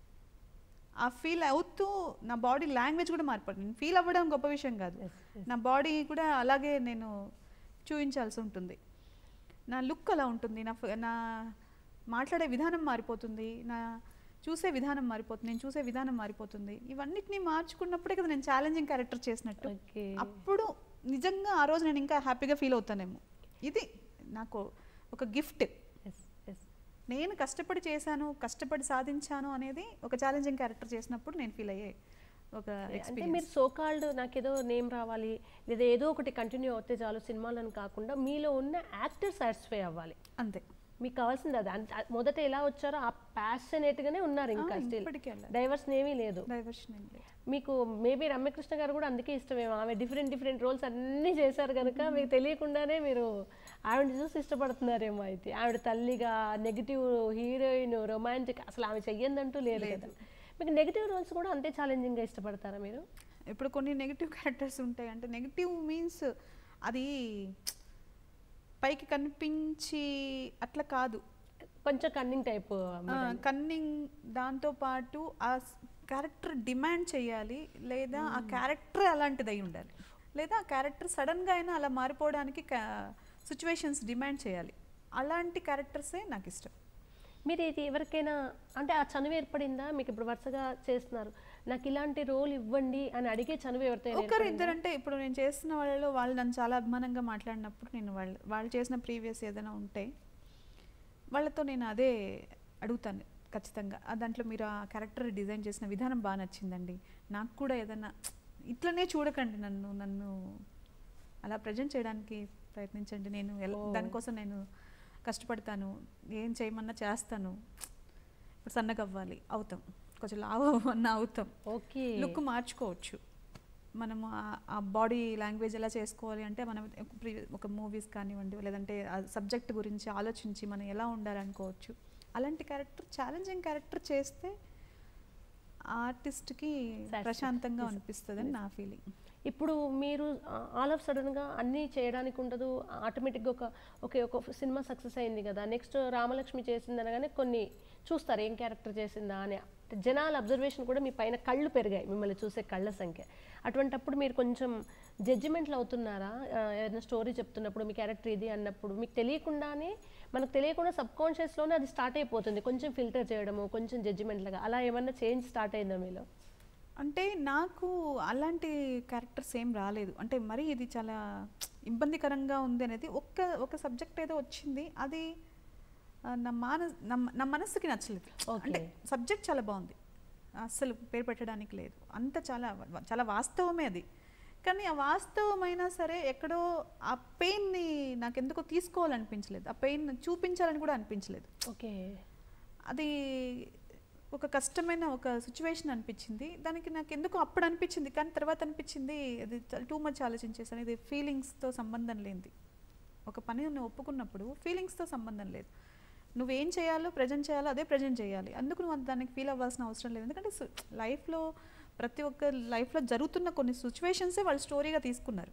ఆ ఫీల్ అవుతూ నా బాడీ లాంగ్వేజ్ కూడా మారిపోతుంది నేను ఫీల్ అవ్వడం గొప్ప విషయం కాదు Yes, yes. నా బాడీ కూడా అలాగే నేను చూపించాల్సి ఉంటుంది నా లుక్ అలా ఉంటుంది నా ఫ- నా మాట్లాడే విధానం మారిపోతుంది నా చూసే విధానం మారిపోతుంది నేను చూసే విధానం మారిపోతుంది ఇవన్నిటిని మార్చుకున్నప్పుడే కదా నేను ఛాలెంజింగ్ క్యారెక్టర్ చేసినట్టు ఓకే అప్పుడు నిజంగా ఆ రోజు నేను ఇంకా హ్యాపీగా ఫీల్ అవుతానేమో ఇది నాకు ఒక గిఫ్ట్ ఎస్ ఎస్ నేను కష్టపడి చేశాను కష్టపడి సాధించాను అనేది ఒక ఛాలెంజింగ్ క్యారెక్టర్ చేసినప్పుడు నేను ఫీల్ అయ్యే ఒక అంటే మీరు ఎక్స్పీరియన్స్ సోకాల్డ్ నాకేదో నేమ్ రావాలి లేదా ఏదో ఒకటి కంటిన్యూ అవుతే చాలు సినిమాలను కాకుండా మీలో ఉన్న యాక్టర్ సాటిస్ఫై అవ్వాలి అంతే మీకు కావాల్సింది అది అంత- మొదట ఎలా వచ్చారో ఆ ప్యాషనేట్ గానే ఉన్నారు ఇంకా ఆ, స్టిల్ ఇప్పటికీ అలా. డైవర్షన్ ఏమీ లేదు డైవర్షన్ ఏం లేదు మీకు మేబీ రమ్యకృష్ణ గారు కూడా అందుకే ఇష్టమేమో ఆమె డిఫరెంట్ డిఫరెంట్ రోల్స్ అన్నీ చేశారు కనుక మీకు తెలియకుండానే మీరు ఆవిడ చూసి ఇష్టపడుతున్నారేమో అయితే ఆవిడ తల్లిగా నెగిటివ్ హీరోయిన్ రొమాంటిక్ అసలు ఆమె చెయ్యందంటూ లేదు కదా మీకు నెగిటివ్ రోల్స్ కూడా అంతే ఛాలెంజింగ్గా ఇష్టపడతారా మీరు ఇప్పుడు కొన్ని నెగిటివ్ క్యారెక్టర్స్ ఉంటాయి అంటే నెగిటివ్ మీన్స్ అది పైకి కనిపించి అట్లా కాదు కొంచెం కన్నింగ్ టైప్ కన్నింగ్ దాంతో పాటు ఆ క్యారెక్టర్ డిమాండ్ చేయాలి లేదా ఆ క్యారెక్టర్ అలాంటిది అయి ఉండాలి లేదా ఆ క్యారెక్టర్ సడన్గా అయినా అలా మారిపోవడానికి సిచ్యువేషన్స్ డిమాండ్ చేయాలి అలాంటి క్యారెక్టర్సే నాకు ఇష్టం మీరు ఇది ఎవరికైనా అంటే ఆ చనువు ఏర్పడిందా మీకు ఇప్పుడు వరుసగా చేస్తున్నారు నాకు ఇలాంటి రోల్ ఇవ్వండి అని అడిగే చనువు ఎవరితో ఒకరు ఇద్దరు అంటే ఇప్పుడు నేను చేస్తున్న వాళ్ళలో వాళ్ళు నన్ను చాలా అభిమానంగా మాట్లాడినప్పుడు నేను వాళ్ళు వాళ్ళు చేసిన ప్రీవియస్ ఏదైనా ఉంటే వాళ్ళతో నేను అదే అడుగుతాను ఖచ్చితంగా ఆ దాంట్లో మీరు ఆ క్యారెక్టర్ డిజైన్ చేసిన విధానం బాగా నచ్చిందండి నాకు కూడా ఏదైనా ఇట్లనే చూడకండి నన్ను నన్ను అలా ప్రజెంట్ చేయడానికి ప్రయత్నించండి నేను ఎలా- ఓ. దానికోసం నేను కష్టపడతాను ఏం చేయమన్నా చేస్తాను ఇప్పుడు సన్నగా అవ్వాలి అవుతాం కొంచెం లావు అన్నా అవుతాం ఓకే లుక్ మార్చుకోవచ్చు మనము ఆ- ఆ బాడీ లాంగ్వేజ్ ఎలా చేసుకోవాలి అంటే మనం ప్రీ- ఒక మూవీస్ కానివ్వండి లేదంటే ఆ సబ్జెక్ట్ గురించి ఆలోచించి మనం ఎలా ఉండాలనుకోవచ్చు అలాంటి క్యారెక్టర్ ఛాలెంజింగ్ క్యారెక్టర్ చేస్తే ఆర్టిస్ట్కి Satisfaction. ప్రశాంతంగా Yes. అనిపిస్తుంది అని నా ఫీలింగ్ ఇప్పుడు మీరు ఆల్ ఆఫ్ సడన్గా అన్నీ చేయడానికి ఉండదు ఆటోమేటిక్గా ఒక ఓకే ఒక సినిమా సక్సెస్ అయింది కదా నెక్స్ట్ రామలక్ష్మి చేసింది అనగానే కొన్ని చూస్తారు ఏం క్యారెక్టర్ చేసిందా అని జనాల అబ్జర్వేషన్ కూడా మీ పైన కళ్ళు పెరిగాయి మిమ్మల్ని చూసే కళ్ళ సంఖ్య అటువంటప్పుడు మీరు కొంచెం జడ్జిమెంట్లు అవుతున్నారా ఆ, ఏదైనా స్టోరీ చెప్తున్నప్పుడు మీ క్యారెక్టర్ ఇది అన్నప్పుడు మీకు తెలియకుండానే మనకు తెలియకుండా సబ్ కాన్షియస్లోనే అది స్టార్ట్ అయిపోతుంది కొంచెం ఫిల్టర్ చేయడము కొంచెం జడ్జిమెంట్లుగా అలా ఏమన్నా చేంజ్ స్టార్ట్ అయిందా మీలో అంటే నాకు అలాంటి క్యారెక్టర్స్ ఏం రాలేదు అంటే మరి ఇది చాలా ఇబ్బందికరంగా ఉంది అనేది ఒక్క ఒక సబ్జెక్ట్ ఏదో వచ్చింది అది ఆ, నా మాన నా నా మనస్సుకి నచ్చలేదు Okay. అంటే సబ్జెక్ట్ చాలా బాగుంది అస్సలు పేరు పెట్టడానికి లేదు అంత చాలా వ- చాలా వాస్తవమే అది కానీ ఆ వాస్తవమైనా సరే ఎక్కడో ఆ పెయిన్ని నాకు ఎందుకో తీసుకోవాలనిపించలేదు ఆ పెయిన్ చూపించాలని కూడా అనిపించలేదు ఓకే అది ఒక కష్టమైన ఒక సిచ్యువేషన్ అనిపించింది దానికి నాకు ఎందుకు అప్పుడు అనిపించింది కానీ తర్వాత అనిపించింది అది టూ మచ్ ఆలోచించేసాను ఇది ఫీలింగ్స్తో సంబంధం లేనిది ఒక పని నువ్వు ఒప్పుకున్నప్పుడు ఫీలింగ్స్తో సంబంధం లేదు నువ్వేం చేయాలో ప్రజెంట్ చేయాలో అదే ప్రజెంట్ చేయాలి అందుకు నువ్వు దానికి ఫీల్ అవ్వాల్సిన అవసరం లేదు ఎందుకంటే లైఫ్లో ప్రతి ఒక్క లైఫ్లో జరుగుతున్న కొన్ని సిచ్యువేషన్సే వాళ్ళు స్టోరీగా తీసుకున్నారు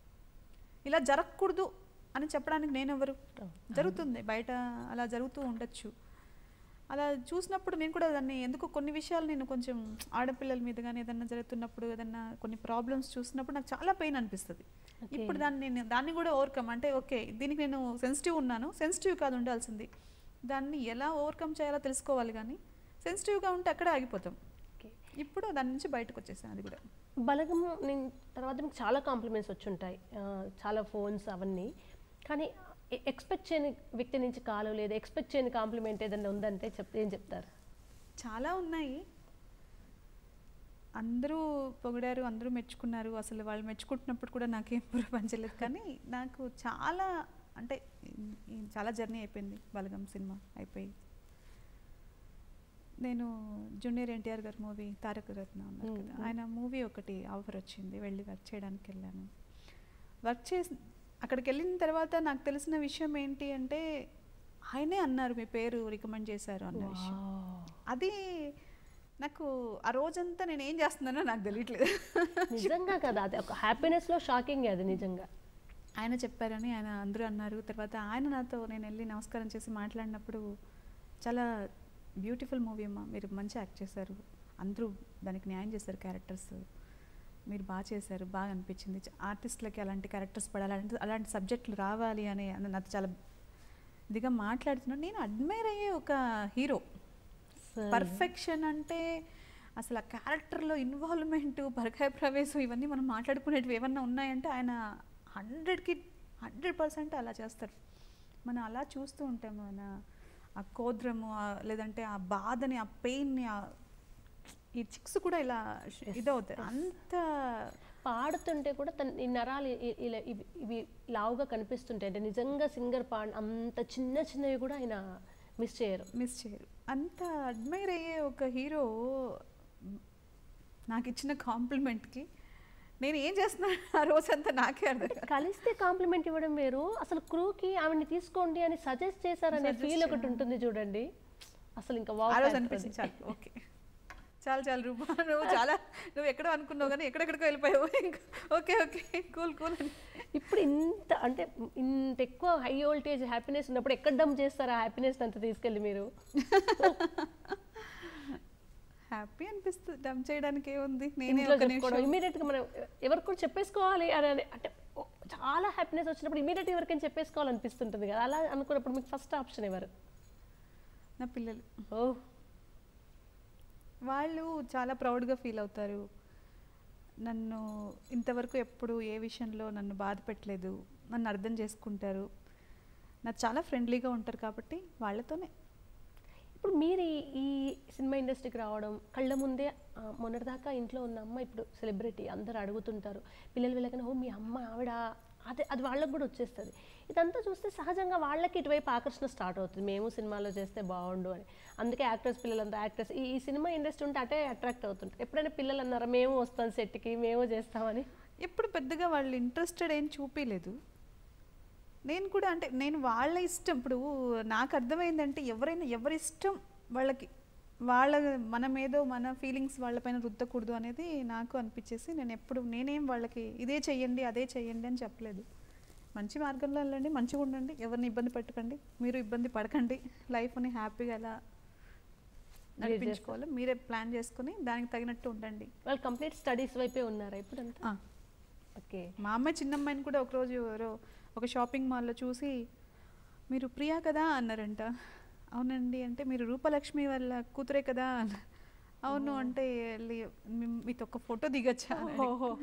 ఇలా జరగకూడదు అని చెప్పడానికి నేను ఎవరు జరుగుతుంది బయట అలా జరుగుతూ ఉండొచ్చు అలా చూసినప్పుడు నేను కూడా దాన్ని ఎందుకు కొన్ని విషయాలు నేను కొంచెం ఆడపిల్లల మీద కానీ ఏదన్నా జరుగుతున్నప్పుడు ఏదన్నా కొన్ని ప్రాబ్లమ్స్ చూసినప్పుడు నాకు చాలా పెయిన్ అనిపిస్తుంది Okay. ఇప్పుడు దాన్ని నేను దాన్ని కూడా ఓవర్కమ్ అంటే ఓకే దీనికి నేను సెన్సిటివ్ ఉన్నాను సెన్సిటివ్ కాదు ఉండాల్సింది దాన్ని ఎలా ఓవర్కమ్ చేయాలో తెలుసుకోవాలి కానీ సెన్సిటివ్గా ఉంటే అక్కడే ఆగిపోతాం ఓకే ఇప్పుడు దాని నుంచి బయటకు వచ్చేసాను అది కూడా బలగము నేను తర్వాత మీకు చాలా కాంప్లిమెంట్స్ వచ్చి ఉంటాయి ఆ, చాలా ఫోన్స్ అవన్నీ కానీ ఎక్స్పెక్ట్ చేయని వ్యక్తి నుంచి కాలు లేదు ఎక్స్పెక్ట్ చేయని కాంప్లిమెంట్ ఏదైనా ఉందంటే చెప్తే ఏం చెప్తారు చాలా ఉన్నాయి అందరూ పొగిడారు అందరూ మెచ్చుకున్నారు అసలు వాళ్ళు మెచ్చుకుంటున్నప్పుడు కూడా నాకేం పంచలేదు కానీ నాకు చాలా అంటే ఈ- ఈ చాలా జర్నీ అయిపోయింది బలగం సినిమా అయిపోయి నేను జూనియర్ ఎన్టీఆర్ గారి మూవీ తారక రత్న ఉన్నారు కదా మ్మ్. ఆయన మూవీ ఒకటి ఆఫర్ వచ్చింది వెళ్ళి వర్క్ చేయడానికి వెళ్ళాను వర్క్ చేసి అక్కడికి వెళ్ళిన తర్వాత నాకు తెలిసిన విషయం ఏంటి అంటే ఆయనే అన్నారు మీ పేరు రికమెండ్ చేశారు అన్న విషయం అది నాకు ఆ రోజంతా నేను ఏం చేస్తున్నానో నాకు తెలియట్లేదు నిజంగా కదా అది ఒక హ్యాపీనెస్లో షాకింగ్ అది నిజంగా ఆయన చెప్పారని ఆయన అందరూ అన్నారు తర్వాత ఆయన నాతో నేను వెళ్ళి నమస్కారం చేసి మాట్లాడినప్పుడు చాలా బ్యూటిఫుల్ మూవీ అమ్మా మీరు మంచి యాక్ట్ చేశారు అందరూ దానికి న్యాయం చేశారు క్యారెక్టర్స్ మీరు బాగా చేశారు బాగా అనిపించింది ఆర్టిస్టులకి అలాంటి క్యారెక్టర్స్ పడాలి అలాంటి అలాంటి సబ్జెక్టులు రావాలి అని అని నాతో చాలా ఇదిగా మాట్లాడుతున్నాను నేను అడ్మైర్ అయ్యే ఒక హీరో పర్ఫెక్షన్ అంటే అసలు ఆ క్యారెక్టర్లో ఇన్వాల్వ్మెంట్ పరకాయ ప్రవేశం ఇవన్నీ మనం మాట్లాడుకునేటివి ఏమన్నా ఉన్నాయంటే ఆయన హండ్రెడ్కి హండ్రెడ్ పర్సెంట్ అలా చేస్తారు మనం అలా చూస్తూ ఉంటాం మన ఆ కోద్రము ఆ- లేదంటే ఆ బాధని ఆ పెయిన్ని ఈ చిక్స్ కూడా ఇలా ఇదవుతాయి అంత పాడుతుంటే కూడా తన ఈ నరాలు ఇ- ఇలా ఇవి ఇవి లావుగా కనిపిస్తుంటాయి అంటే నిజంగా సింగర్ పాడు అంత చిన్న చిన్నవి కూడా ఆయన మిస్ చేయరు మిస్ చేయరు అంత అడ్మైర్ అయ్యే ఒక హీరో నాకు ఇచ్చిన కాంప్లిమెంట్కి నేను ఏం చేస్తున్నాను ఆ రోజంతా నాకే అర్థం కాదు. కలిస్తే కాంప్లిమెంట్ ఇవ్వడం వేరు అసలు క్రూకి ఆవిడని తీసుకోండి అని సజెస్ట్ చేశారనే Suggest ఫీల్ ఒకటి చేయడం. ఉంటుంది చూడండి అసలు ఇంకా ఆ వావ్ రోజు factor అనిపించింది అది. చాలు ఓకే చాలు చాలు రూపా నువ్వు చాలా నువ్వు ఎక్కడో అనుకున్నావు కానీ ఎక్కడెక్కడికో వెళ్ళిపోయావు ఇంకా ఓకే ఓకే కూల్ కూల్ అని ఇప్పుడు ఇంత అంటే ఇంత ఎక్కువ హై వోల్టేజ్ హ్యాపీనెస్ ఉన్నప్పుడు ఎక్కడ డమ్ చేస్తారు ఆ హ్యాపీనెస్ అంతా తీసుకెళ్ళి మీరు హ్యాపీ అనిపిస్తుంది డమ్ చేయడానికి ఏముంది నేనే ఇంట్లో ఒక చెప్పుకోవడం నిమిషం ఇమీడియట్ గా మనం ఎవరికి కూడా చెప్పేసుకోవాలి అని అని- అంటే ఓ, చాలా హ్యాపీనెస్ వచ్చినప్పుడు ఇమీడియట్ ఎవరికైనా చెప్పేసుకోవాలనిపిస్తుంటుంది కదా అలా అనుకున్నప్పుడు మీకు ఫస్ట్ ఆప్షన్ ఎవరు నా పిల్లలు ఓ వాళ్ళు చాలా ప్రౌడ్గా ఫీల్ అవుతారు నన్ను ఇంతవరకు ఎప్పుడు ఏ విషయంలో నన్ను బాధ పెట్టలేదు నన్ను అర్థం చేసుకుంటారు నాకు చాలా ఫ్రెండ్లీగా ఉంటారు కాబట్టి వాళ్ళతోనే ఇప్పుడు మీరు ఈ- ఈ సినిమా ఇండస్ట్రీకి రావడం కళ్ళ ముందే ఆ, మొన్నటిదాకా ఇంట్లో ఉన్న అమ్మ ఇప్పుడు సెలబ్రిటీ అందరు అడుగుతుంటారు పిల్లలు వెళ్ళగానే ఓ మీ అమ్మ ఆవిడ అదే అది వాళ్ళకి కూడా వచ్చేస్తుంది ఇదంతా చూస్తే సహజంగా వాళ్ళకి ఇటువైపు ఆకర్షణ స్టార్ట్ అవుతుంది మేము సినిమాలో చేస్తే బాగుండు అని అందుకే యాక్టర్స్ పిల్లలంతా యాక్టర్స్ ఈ ఈ సినిమా ఇండస్ట్రీ ఉంటే అటే అట్రాక్ట్ అవుతుంటారు ఎప్పుడైనా పిల్లలు అన్నారా మేము వస్తాం సెట్కి మేము చేస్తామని ఎప్పుడు పెద్దగా వాళ్ళు ఇంట్రెస్టెడ్ ఏం చూపించలేదు నేను కూడా అంటే నేను వాళ్ళ ఇష్టం ఇప్పుడు నాకు అర్థమైందంటే ఎవరైనా ఎవరి ఇష్టం వాళ్ళకి వాళ్ళ మనం ఏదో మన ఫీలింగ్స్ వాళ్ళపైన రుద్దకూడదు అనేది నాకు అనిపించేసి నేను ఎప్పుడు నేనేం వాళ్ళకి ఇదే చెయ్యండి అదే చెయ్యండి అని చెప్పలేదు మంచి మార్గంలో వెళ్ళండి మంచిగా ఉండండి ఎవరిని ఇబ్బంది పెట్టకండి మీరు ఇబ్బంది పడకండి లైఫ్ని హ్యాపీగా ఎలా నడిపించుకోవాలి మీరే ప్లాన్ చేసుకుని దానికి తగినట్టు ఉండండి వాళ్ళు కంప్లీట్ స్టడీస్ వైపే ఉన్నారా ఇప్పుడు అంతా ఆ, ఓకే మా అమ్మాయి చిన్న అమ్మాయిని కూడా ఒకరోజు ఎవరో ఒక షాపింగ్ మాల్లో చూసి మీరు ప్రియా కదా అన్నారంట అవునండి అంటే మీరు రూపలక్ష్మి వాళ్ళ కూతురే కదా అన్నారు. అవును అంటే వెళ్ళి "మీ- మీతో ఒక ఫోటో దిగచ్చా ఓహో.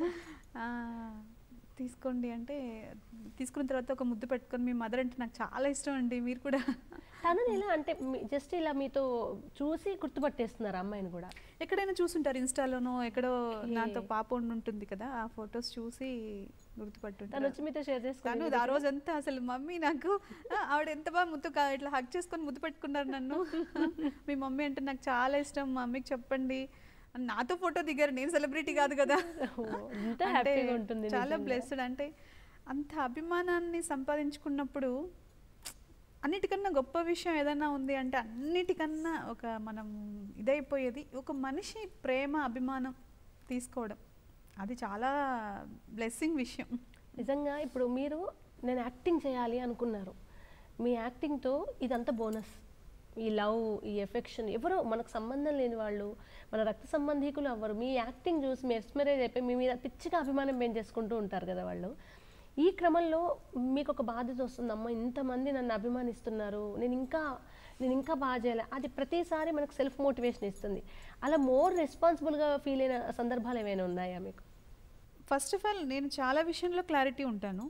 తీసుకోండి అంటే తీసుకున్న తర్వాత ఒక ముద్దు పెట్టుకొని మీ మదర్ అంటే నాకు చాలా ఇష్టం అండి మీరు కూడా తనని ఎలా అంటే జస్ట్ ఇలా మీతో చూసి గుర్తుపట్టేస్తున్నారు అమ్మాయిని కూడా ఎక్కడైనా చూసుంటారు ఇన్స్టాలోనో ఎక్కడో Okay. నాతో పాప ఉండి ఉంటుంది కదా ఆ ఫొటోస్ చూసి తను గుర్తుపట్టుంటారు వచ్చి మీతో షేర్ తను చేసుకుని ఆ రోజంతా అసలు మమ్మీ నాకు ఆ, ఆవిడ ఎంత బాగా ముద్దు కా- ఇట్లా హక్ చేసుకొని ముద్దు పెట్టుకున్నారు నన్ను మీ మమ్మీ అంటే నాకు చాలా ఇష్టం మా మమ్మీకి చెప్పండి అని నాతో ఫోటో దిగారు నేను సెలబ్రిటీ కాదు కదా ఓ, ఎంత అంటే హ్యాపీగా ఉంటుంది చాలా నిజంగా. బ్లెస్డ్ అంటే అంత అభిమానాన్ని సంపాదించుకున్నప్పుడు అన్నిటికన్నా గొప్ప విషయం ఏదైనా ఉంది అంటే అన్నిటికన్నా ఒక మనం ఇదైపోయేది ఒక మనిషి ప్రేమ అభిమానం తీసుకోవడం అది చాలా బ్లెస్సింగ్ విషయం నిజంగా ఇప్పుడు మీరు నేను యాక్టింగ్ చేయాలి అనుకున్నారు మీ యాక్టింగ్తో ఇదంతా బోనస్ ఈ లవ్ ఈ ఎఫెక్షన్ ఎవరో మనకు సంబంధం లేని వాళ్ళు మన రక్త సంబంధీకులు అవ్వరు మీ యాక్టింగ్ చూసి మీ ఎస్మరైజ్ అయిపోయి మీ మీద పిచ్చిగా అభిమానం పెంచేసుకుంటూ ఉంటారు కదా వాళ్ళు ఈ క్రమంలో మీకు ఒక బాధ్యత వస్తుంది అమ్మ ఇంతమంది నన్ను అభిమానిస్తున్నారు నేను ఇంకా నేను ఇంకా బాగా చేయాలి అది ప్రతిసారి మనకు సెల్ఫ్ మోటివేషన్ ఇస్తుంది అలా మోర్ రెస్పాన్సిబుల్గా ఫీల్ అయిన సందర్భాలు ఏమైనా ఉన్నాయా మీకు ఫస్ట్ ఆఫ్ ఆల్ నేను చాలా విషయంలో క్లారిటీ ఉంటాను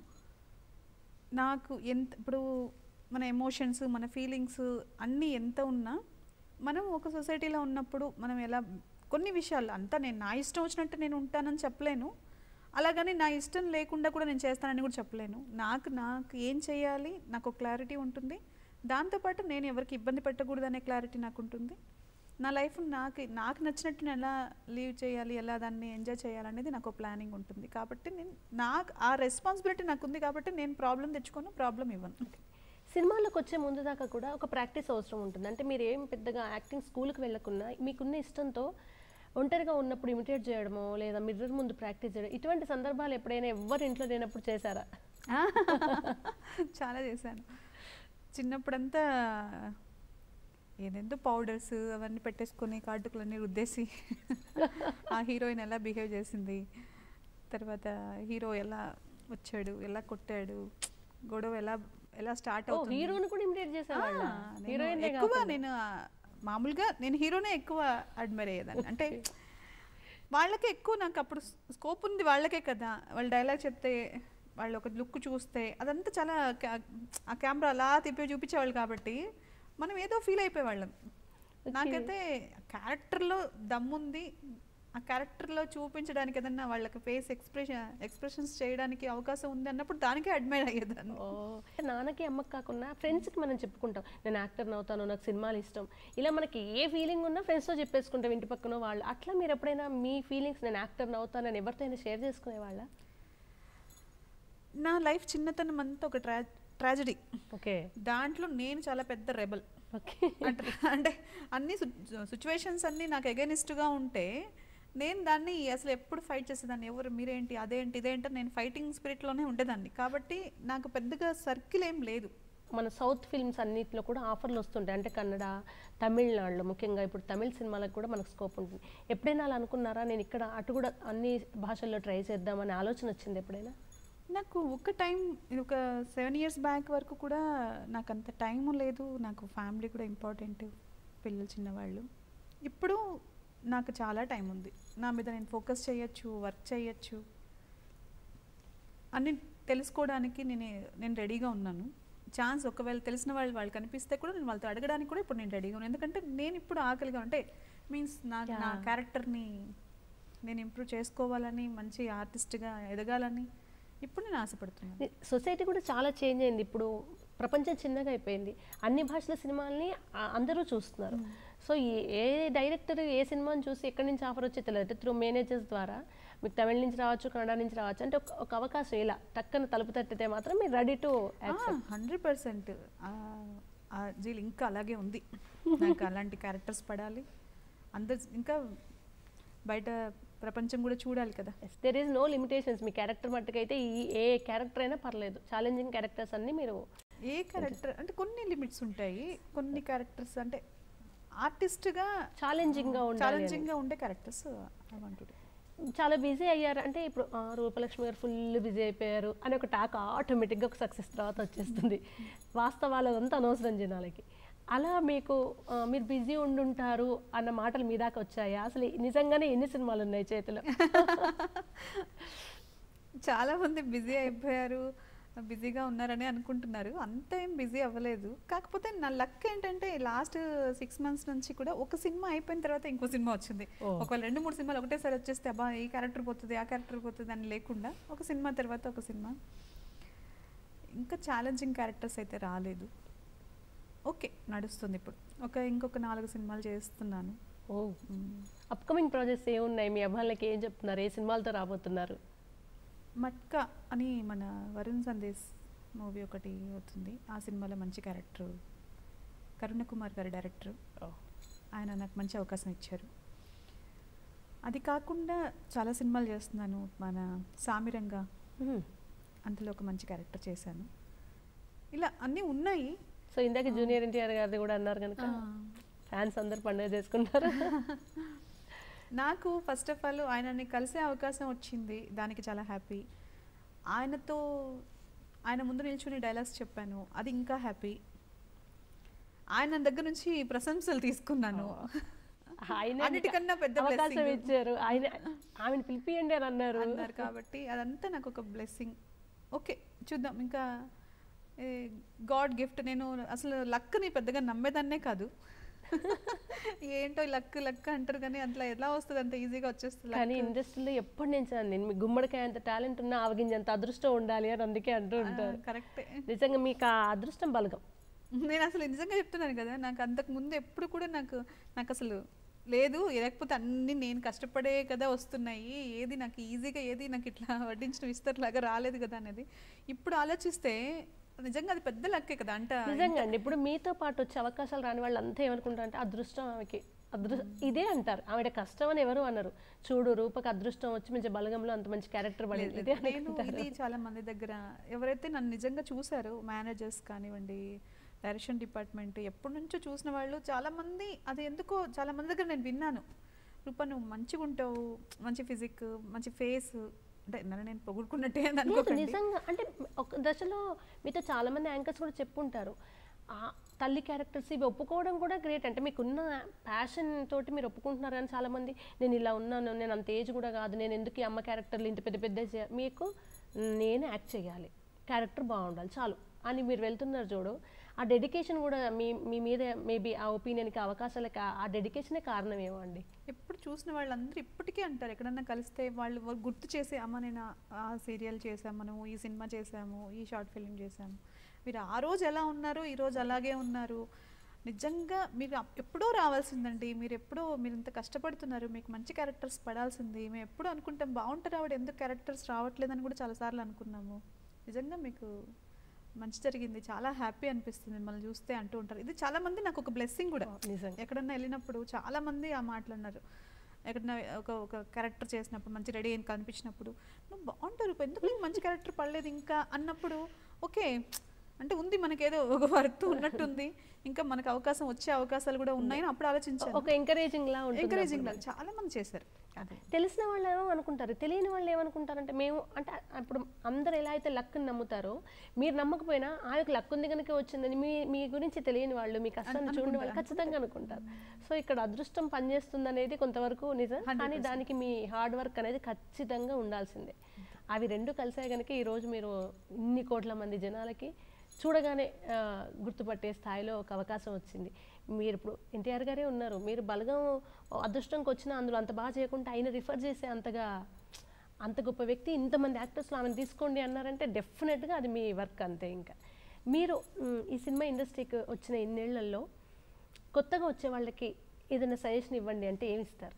నాకు ఎంత ఇప్పుడు మన ఎమోషన్స్ మన ఫీలింగ్స్ అన్నీ ఎంత ఉన్నా మనం ఒక సొసైటీలో ఉన్నప్పుడు మనం ఎలా కొన్ని విషయాలు అంతా నేను నా ఇష్టం వచ్చినట్టు నేను ఉంటానని చెప్పలేను అలాగని నా ఇష్టం లేకుండా కూడా నేను చేస్తానని కూడా చెప్పలేను నాకు నాకు ఏం చేయాలి నాకు క్లారిటీ ఉంటుంది దాంతోపాటు నేను ఎవరికి ఇబ్బంది పెట్టకూడదు అనే క్లారిటీ నాకు ఉంటుంది నా లైఫ్ నాకు నాకు నచ్చినట్టు నేను ఎలా లీవ్ చేయాలి ఎలా దాన్ని ఎంజాయ్ చేయాలనేది నాకు ప్లానింగ్ ఉంటుంది కాబట్టి నేను నాకు ఆ రెస్పాన్సిబిలిటీ నాకు ఉంది కాబట్టి నేను ప్రాబ్లం తెచ్చుకోను ప్రాబ్లం ఇవ్వను సినిమాలకు వచ్చే ముందు దాకా కూడా ఒక ప్రాక్టీస్ అవసరం ఉంటుంది అంటే మీరు ఏం పెద్దగా యాక్టింగ్ స్కూల్కి వెళ్ళకున్నా మీకున్న ఇష్టంతో ఒంటరిగా ఉన్నప్పుడు ఇమిటేట్ చేయడమో లేదా మిర్రర్ ముందు ప్రాక్టీస్ చేయడం ఇటువంటి సందర్భాలు ఎప్పుడైనా ఎవరి ఇంట్లో లేనప్పుడు చేశారా చాలా చేశాను చిన్నప్పుడంతా ఏదేందో పౌడర్స్ అవన్నీ పెట్టేసుకొని కాటుకులన్నీ రుద్దేసి ఆ హీరోయిన్ ఎలా బిహేవ్ చేసింది తర్వాత హీరో ఎలా వచ్చాడు ఎలా కొట్టాడు గొడవ ఎలా ఎలా స్టార్ట్ ఓ అవుతుంది హీరోని కూడా ఇమిటేట్ చేసేవాళ్ళ ఆ, నేను హీరోయిన్ ఎక్కువ నేను ఆ, మామూలుగా నేను హీరోనే ఎక్కువ అడ్మైర్ అయ్యేదాన్ని అంటే వాళ్ళకే ఎక్కువ నాకు అప్పుడు స్కోప్ ఉంది వాళ్ళకే కదా వాళ్ళు డైలాగ్ చెప్తే వాళ్ళు ఒక లుక్ చూస్తే అదంతా చాలా కా- ఆ కెమెరా అలా తిప్పి చూపించేవాళ్ళు కాబట్టి మనం ఏదో ఫీల్ అయిపోయేవాళ్ళం నాకైతే క్యారెక్టర్లో దమ్ముంది ఆ క్యారెక్టర్లో చూపించడానికి ఏదన్నా వాళ్ళకి ఫేస్ ఎక్స్ప్రెషన్ ఎక్స్ప్రెషన్స్ చేయడానికి అవకాశం ఉంది అన్నప్పుడు దానికే అడ్మైర్ అయ్యేదాన్ని ఓ నాన్నకి అమ్మకి కాకుండా ఫ్రెండ్స్కి మనం చెప్పుకుంటాం నేను యాక్టర్ని అవుతాను నాకు సినిమాలు ఇష్టం ఇలా మనకి ఏ ఫీలింగ్ ఉన్నా ఫ్రెండ్స్తో చెప్పేసుకుంటాం ఇంటి పక్కన వాళ్ళు అట్లా మీరు ఎప్పుడైనా మీ ఫీలింగ్స్ నేను యాక్టర్ని అవుతాను అని ఎవరితో షేర్ చేసుకునేవాళ్ళ నా లైఫ్ చిన్నతనం అంతా ఒక ట్రా ట్రాజడీ ఓకే దాంట్లో నేను చాలా పెద్ద రెబల్ ఓకే అంటే అంటే అన్ని సిచ్యువేషన్స్ అన్నీ నాకు ఎగెనిస్ట్గా ఉంటే నేను దాన్ని అసలు ఎప్పుడు ఫైట్ చేసేదాన్ని ఎవరు మీరేంటి అదేంటి ఇదేంటి నేను ఫైటింగ్ స్పిరిట్లోనే ఉండేదాన్ని కాబట్టి నాకు పెద్దగా సర్కిల్ ఏం లేదు మన సౌత్ ఫిల్మ్స్ అన్నిట్లో కూడా ఆఫర్లు వస్తుంటాయి అంటే కన్నడ తమిళనాడులో ముఖ్యంగా ఇప్పుడు తమిళ సినిమాలకు కూడా మనకు స్కోప్ ఉంటుంది ఎప్పుడైనా అలా అనుకున్నారా నేను ఇక్కడ అటు కూడా అన్ని భాషల్లో ట్రై చేద్దామనే ఆలోచన వచ్చింది ఎప్పుడైనా నాకు ఒక టైం ఇది ఒక సెవెన్ ఇయర్స్ బ్యాక్ వరకు కూడా నాకు అంత టైం లేదు నాకు ఫ్యామిలీ కూడా ఇంపార్టెంట్ పిల్లలు చిన్నవాళ్ళు ఇప్పుడు నాకు చాలా టైం ఉంది నా మీద నేను ఫోకస్ చేయొచ్చు వర్క్ చేయొచ్చు అన్ని తెలుసుకోవడానికి నేను నేను రెడీగా ఉన్నాను ఛాన్స్ ఒకవేళ తెలిసిన వాళ్ళు వాళ్ళు కనిపిస్తే కూడా నేను వాళ్ళతో అడగడానికి కూడా ఇప్పుడు నేను రెడీగా ఉన్నాను ఎందుకంటే నేను ఇప్పుడు ఆకలిగా అంటే మీన్స్ నా నా Yeah. క్యారెక్టర్ని నేను ఇంప్రూవ్ చేసుకోవాలని మంచి ఆర్టిస్ట్గా ఎదగాలని ఇప్పుడు నేను ఆశపడుతున్నాను సొసైటీ కూడా చాలా చేంజ్ అయింది ఇప్పుడు ప్రపంచం చిన్నగా అయిపోయింది అన్ని భాషల సినిమాల్ని ఆ- అందరూ చూస్తున్నారు సో ఈ- ఏ డైరెక్టర్ ఏ సినిమాని చూసి ఎక్కడి నుంచి ఆఫర్ వచ్చే తెలియదు త్రూ మేనేజర్స్ ద్వారా మీకు తమిళ నుంచి రావచ్చు కన్నడ నుంచి రావచ్చు అంటే ఒక ఒక అవకాశం ఇలా టక్కన తలుపు తట్టితే మాత్రం మీరు ready to accept hundred percent zeal ఇంకా అలాగే ఉంది నాకు అలాంటి క్యారెక్టర్స్ పడాలి అందరు ఇంకా బయట ప్రపంచం కూడా చూడాలి కదా దెర్ ఈస్ నో లిమిటేషన్స్ మీ క్యారెక్టర్ మట్టుకైతే ఈ ఏ క్యారెక్టర్ అయినా పర్లేదు ఛాలెంజింగ్ క్యారెక్టర్స్ అన్ని మీరు ఏ క్యారెక్టర్ అంటే కొన్ని లిమిట్స్ ఉంటాయి కొన్ని క్యారెక్టర్స్ అంటే ఆర్టిస్ట్గా ఛాలెంజింగ్గా ఉండాలి అని. ఛాలెంజింగ్గా ఉండే క్యారెక్టర్స్ ఐ వాంట్ చాలా బిజీ అయ్యారు అంటే ఇప్పుడు ఆ, రూపలక్ష్మి గారు ఫుల్ బిజీ అయిపోయారు అని ఒక టాక్ ఆటోమేటిక్గా ఒక సక్సెస్ తర్వాత వచ్చేస్తుంది వాస్తవాలు అదంతా అనవసరం జనాలకి అలా మీకు ఆ, మీరు బిజీ ఉండుంటారు అన్న మాటలు మీ దాకా వచ్చాయా అసలు నిజంగానే ఎన్ని సినిమాలు ఉన్నాయి చేతిలో చాలా మంది బిజీ అయిపోయారు బిజీగా ఉన్నారని అనుకుంటున్నారు అంత ఏం బిజీ అవ్వలేదు కాకపోతే నా లక్ ఏంటంటే లాస్ట్ సిక్స్ మంత్స్ నుంచి కూడా ఒక సినిమా అయిపోయిన తర్వాత ఇంకో సినిమా వచ్చింది ఓ. ఒకవేళ రెండు మూడు సినిమాలు ఒకటేసారి వచ్చేస్తే అబ్బా ఈ క్యారెక్టర్ పోతుంది ఆ క్యారెక్టర్ పోతుంది అని లేకుండా ఒక సినిమా తర్వాత ఒక సినిమా ఇంకా ఛాలెంజింగ్ క్యారెక్టర్స్ అయితే రాలేదు ఓకే నడుస్తుంది ఇప్పుడు ఒక ఇంకొక నాలుగు సినిమాలు చేస్తున్నాను ఓ మ్మ్. అప్కమింగ్ ప్రాజెక్ట్స్ ఏమున్నాయి మీ అబ్బాయిలకి ఏం చెప్తున్నారు ఏ సినిమాలతో రాబోతున్నారు మట్కా అని మన వరుణ్ సందేశ్ మూవీ ఒకటి అవుతుంది ఆ సినిమాలో మంచి క్యారెక్టర్ కరుణ కుమార్ గారి డైరెక్టర్ ఆయన నాకు మంచి అవకాశం ఇచ్చారు అది కాకుండా చాలా సినిమాలు చేస్తున్నాను మన సామిరంగా మ్మ్. అందులో ఒక మంచి క్యారెక్టర్ చేశాను ఇలా అన్నీ ఉన్నాయి సో ఇందాక జూనియర్ ఎన్టీఆర్ గారిది కూడా అన్నారు కనుక ఫ్యాన్స్ అందరు పండుగ చేసుకుంటారు నాకు ఫస్ట్ ఆఫ్ ఆల్ ఆయనని కలిసే అవకాశం వచ్చింది దానికి చాలా హ్యాపీ ఆయనతో ఆయన ముందు నిల్చుని డైలాగ్స్ చెప్పాను అది ఇంకా హ్యాపీ ఆయన దగ్గర నుంచి ప్రశంసలు తీసుకున్నాను ఆయన అన్నిటికన్నా పెద్ద అవకాశం blessing. ఇచ్చారు ఆయన ఆమెను పిలిపియండి అని అన్నారు అన్నారు కాబట్టి అదంతా నాకు ఒక బ్లెస్సింగ్ ఓకే చూద్దాం ఇంకా గాడ్ గిఫ్ట్ నేను అసలు లక్ని పెద్దగా నమ్మేదాన్నే కాదు ఏంటో లక్ లక్ అంటారు కానీ అట్లా ఎలా వస్తుంది అంత ఈజీగా వచ్చేస్తుంది కానీ ఇండస్ట్రీలో ఎప్పటి నుంచి అండి మీ గుమ్మడికాయ అంత టాలెంట్ ఉన్నా ఆవగింజంత అదృష్టం ఉండాలి అని అందుకే అంటూ ఉంటారు కరెక్టే నిజంగా మీకు ఆ అదృష్టం బలగం నేను అసలు నిజంగా చెప్తున్నాను కదా నాకు అంతకు ముందు ఎప్పుడు కూడా నాకు నాకు అసలు లేదు లేకపోతే అన్ని నేను కష్టపడే కదా వస్తున్నాయి ఏది నాకు ఈజీగా ఏది నాకు ఇట్లా వడ్డించిన విస్తర్లాగా రాలేదు కదా అనేది ఇప్పుడు ఆలోచిస్తే నిజంగా అది పెద్ద లక్కే కదా అంట నిజంగా అండి ఇప్పుడు మీతో పాటు వచ్చే అవకాశాలు రాని వాళ్ళు అంతా ఏమనుకుంటారు అంటే అదృష్టం ఆమెకి అదృ ఇదే అంటారు ఆవిడ కష్టం అని ఎవరు అన్నారు చూడు రూపకి అదృష్టం వచ్చి మంచి బలగంలో అంత మంచి క్యారెక్టర్ పడేది లేదు, ఇదే లేదు. నేను అనుకుంటారు ఇది చాలా మంది దగ్గర ఎవరైతే నన్ను నిజంగా చూసారో మేనేజర్స్ కానివ్వండి డైరెక్షన్ డిపార్ట్మెంట్ ఎప్పటి నుంచో చూసిన వాళ్ళు చాలా మంది అది ఎందుకో చాలా మంది దగ్గర నేను విన్నాను రూప నువ్వు మంచిగా ఉంటావు మంచి ఫిజిక్ మంచి ఫేస్ అంటే నన్ను నేను పొగుడుకున్నట్టే అని లేదు అనుకోకండి నిజంగా అంటే ఒక దశలో మీతో చాలా మంది యాంకర్స్ కూడా చెప్పుంటారు ఆ తల్లి క్యారెక్టర్స్ ఇవి ఒప్పుకోవడం కూడా గ్రేట్ అంటే మీకున్న ప్యాషన్ తోటి మీరు ఒప్పుకుంటున్నారు కానీ చాలా మంది నేను ఇలా ఉన్నాను నేను అంత ఏజ్ కూడా కాదు నేను ఎందుకు ఈ అమ్మ క్యారెక్టర్లు ఇంత పెద్ద పెద్ద చేయ-" మీకు నేను యాక్ట్ చేయాలి క్యారెక్టర్ బాగుండాలి చాలు అని మీరు వెళ్తున్నారు చూడు ఆ డెడికేషన్ కూడా మీ మీ మీద మేబీ ఆ ఒపీనియన్కి అవకాశాలకి ఆ- ఆ డెడికేషనే కారణమేమో అండి ఎప్పుడు చూసిన వాళ్ళందరూ ఇప్పటికీ అంటారు ఎక్కడన్నా కలిస్తే వాళ్ళు వాళ్ళు గుర్తు చేసే అమ్మ నేను ఆ- ఆ సీరియల్ చేసాము మనము ఈ సినిమా చేసాము ఈ షార్ట్ ఫిల్మ్ చేసాము మీరు ఆ రోజు ఎలా ఉన్నారు ఈ రోజు అలాగే ఉన్నారు నిజంగా మీరు అప్- ఎప్పుడో రావాల్సిందండి మీరు ఎప్పుడో మీరు ఇంత కష్టపడుతున్నారు మీకు మంచి క్యారెక్టర్స్ పడాల్సింది మేము ఎప్పుడూ అనుకుంటాం బాగుంటారు ఆవిడ ఎందుకు క్యారెక్టర్స్ రావట్లేదని కూడా చాలాసార్లు అనుకున్నాము నిజంగా మీకు మంచి జరిగింది చాలా హ్యాపీ అనిపిస్తుంది మిమ్మల్ని చూస్తే అంటూ ఉంటారు ఇది చాలా మంది నాకు ఒక బ్లెస్సింగ్ కూడా నిజంగా ఎక్కడన్నా వెళ్ళినప్పుడు చాలా మంది ఆ మాటలు అన్నారు ఎక్కడన్నా ఒక ఒక క్యారెక్టర్ చేసినప్పుడు మంచి రెడీ అయిన కనిపించినప్పుడు నువ్వు బాగుంటారు ఎందుకు నీకు మంచి క్యారెక్టర్ పడలేదు ఇంకా అన్నప్పుడు ఓకే అంటే ఉంది మనకేదో ఒక వర్త్ ఉన్నట్టుంది ఇంకా మనకు అవకాశం వచ్చే అవకాశాలు కూడా ఉన్నాయని అప్పుడు ఆలోచించాను ఒక ఎంకరేజింగ్ లా ఉంటుంది ఎంకరేజింగ్ లాగా చాలా మంది చేశారు అదే తెలిసిన వాళ్ళు ఏమో అనుకుంటారు తెలియని వాళ్ళు ఏమనుకుంటారంటే మేము అంటే ఇప్పుడు అందరు ఎలా అయితే లక్ని నమ్ముతారో మీరు నమ్మకపోయినా ఆ యొక్క లక్ ఉంది కనుక వచ్చిందని మీ మీ గురించి తెలియని వాళ్ళు మీ కష్టాన్ని చూడని వాళ్ళు ఖచ్చితంగా అనుకుంటారు సో ఇక్కడ అదృష్టం పనిచేస్తుంది అనేది కొంతవరకు నిజం కానీ దానికి మీ హార్డ్ వర్క్ అనేది ఖచ్చితంగా ఉండాల్సిందే అవి రెండు కలిసాయి కనుక ఈరోజు మీరు ఇన్ని కోట్ల మంది జనాలకి చూడగానే ఆ, గుర్తుపట్టే స్థాయిలో ఒక అవకాశం వచ్చింది మీరు ఇప్పుడు ఎన్టీఆర్ గారే ఉన్నారు మీరు బలగం అదృష్టంకి వచ్చినా అందులో అంత బాగా చేయకుండా ఆయన రిఫర్ చేసే అంతగా అంత గొప్ప వ్యక్తి ఇంతమంది యాక్టర్స్లో ఆమెను తీసుకోండి అన్నారంటే డెఫినెట్గా అది మీ వర్క్ అంతే ఇంకా మీరు మ్, ఈ సినిమా ఇండస్ట్రీకి వచ్చిన ఇన్నేళ్లలో కొత్తగా వచ్చే వాళ్ళకి ఏదైనా సజెషన్ ఇవ్వండి అంటే ఏమి ఇస్తారు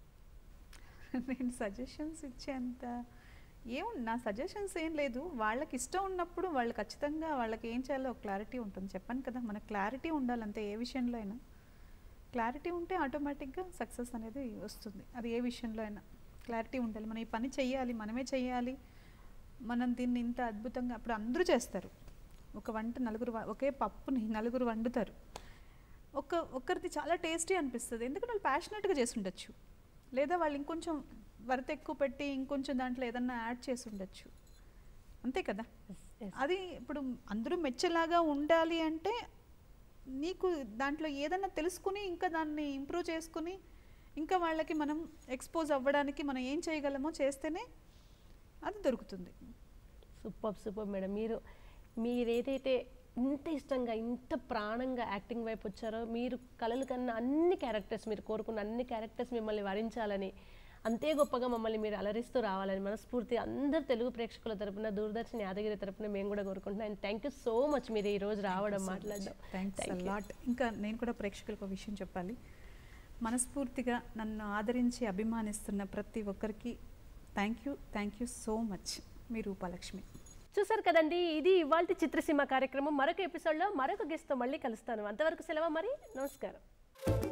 నేను సజెషన్స్ ఇచ్చేంత ఏముంది నా సజెషన్స్ ఏం లేదు వాళ్ళకి ఇష్టం ఉన్నప్పుడు వాళ్ళు ఖచ్చితంగా వాళ్ళకి ఏం చేయాలో క్లారిటీ ఉంటుంది చెప్పాను కదా మన క్లారిటీ ఉండాలంతే ఏ విషయంలో అయినా క్లారిటీ ఉంటే ఆటోమేటిక్గా సక్సెస్ అనేది వస్తుంది అది ఏ విషయంలో అయినా క్లారిటీ ఉండాలి మనం ఈ పని చెయ్యాలి మనమే చెయ్యాలి మనం దీన్ని ఇంత అద్భుతంగా అప్పుడు అందరూ చేస్తారు ఒక వంట నలుగురు వ- ఒకే పప్పుని నలుగురు వండుతారు ఒక ఒక్కరిది చాలా టేస్టీ అనిపిస్తుంది ఎందుకంటే వాళ్ళు ప్యాషనెట్గా చేసి ఉండొచ్చు లేదా వాళ్ళు ఇంకొంచెం వరత ఎక్కువ పెట్టి ఇంకొంచెం దాంట్లో ఏదన్నా యాడ్ చేసి ఉండొచ్చు అంతే కదా అది ఇప్పుడు అందరూ మెచ్చేలాగా ఉండాలి అంటే నీకు దాంట్లో ఏదన్నా తెలుసుకుని ఇంకా దాన్ని ఇంప్రూవ్ చేసుకుని ఇంకా వాళ్ళకి మనం ఎక్స్పోజ్ అవ్వడానికి మనం ఏం చేయగలమో చేస్తేనే అది దొరుకుతుంది సూపర్ సూపర్ మేడం మీరు మీరు ఏదైతే ఇంత ఇష్టంగా ఇంత ప్రాణంగా యాక్టింగ్ వైపు వచ్చారో మీరు కలలు కన్నా అన్ని క్యారెక్టర్స్ మీరు కోరుకున్న అన్ని క్యారెక్టర్స్ మిమ్మల్ని వరించాలని అంతే గొప్పగా మమ్మల్ని మీరు అలరిస్తూ రావాలని మనస్ఫూర్తి అందరు తెలుగు ప్రేక్షకుల తరపున దూరదర్శన్ యాదగిరి తరపున మేము కూడా కోరుకుంటున్నాం and thank you so much మీరు ఈ రోజు రావడం మాట్లాడడం థ్యాంక్స్ Thank you. లాట్ ఇంకా నేను కూడా ప్రేక్షకులకు ఒక విషయం చెప్పాలి మనస్ఫూర్తిగా నన్ను ఆదరించి అభిమానిస్తున్న ప్రతి ఒక్కరికి thank you thank you so much మీ రూపాలక్ష్మి చూసారు కదండి ఇది ఇవాళ చిత్రసీమ కార్యక్రమం మరొక ఎపిసోడ్లో మరొక గెస్ట్తో మళ్ళీ కలుస్తాను అంతవరకు సెలవు మరి నమస్కారం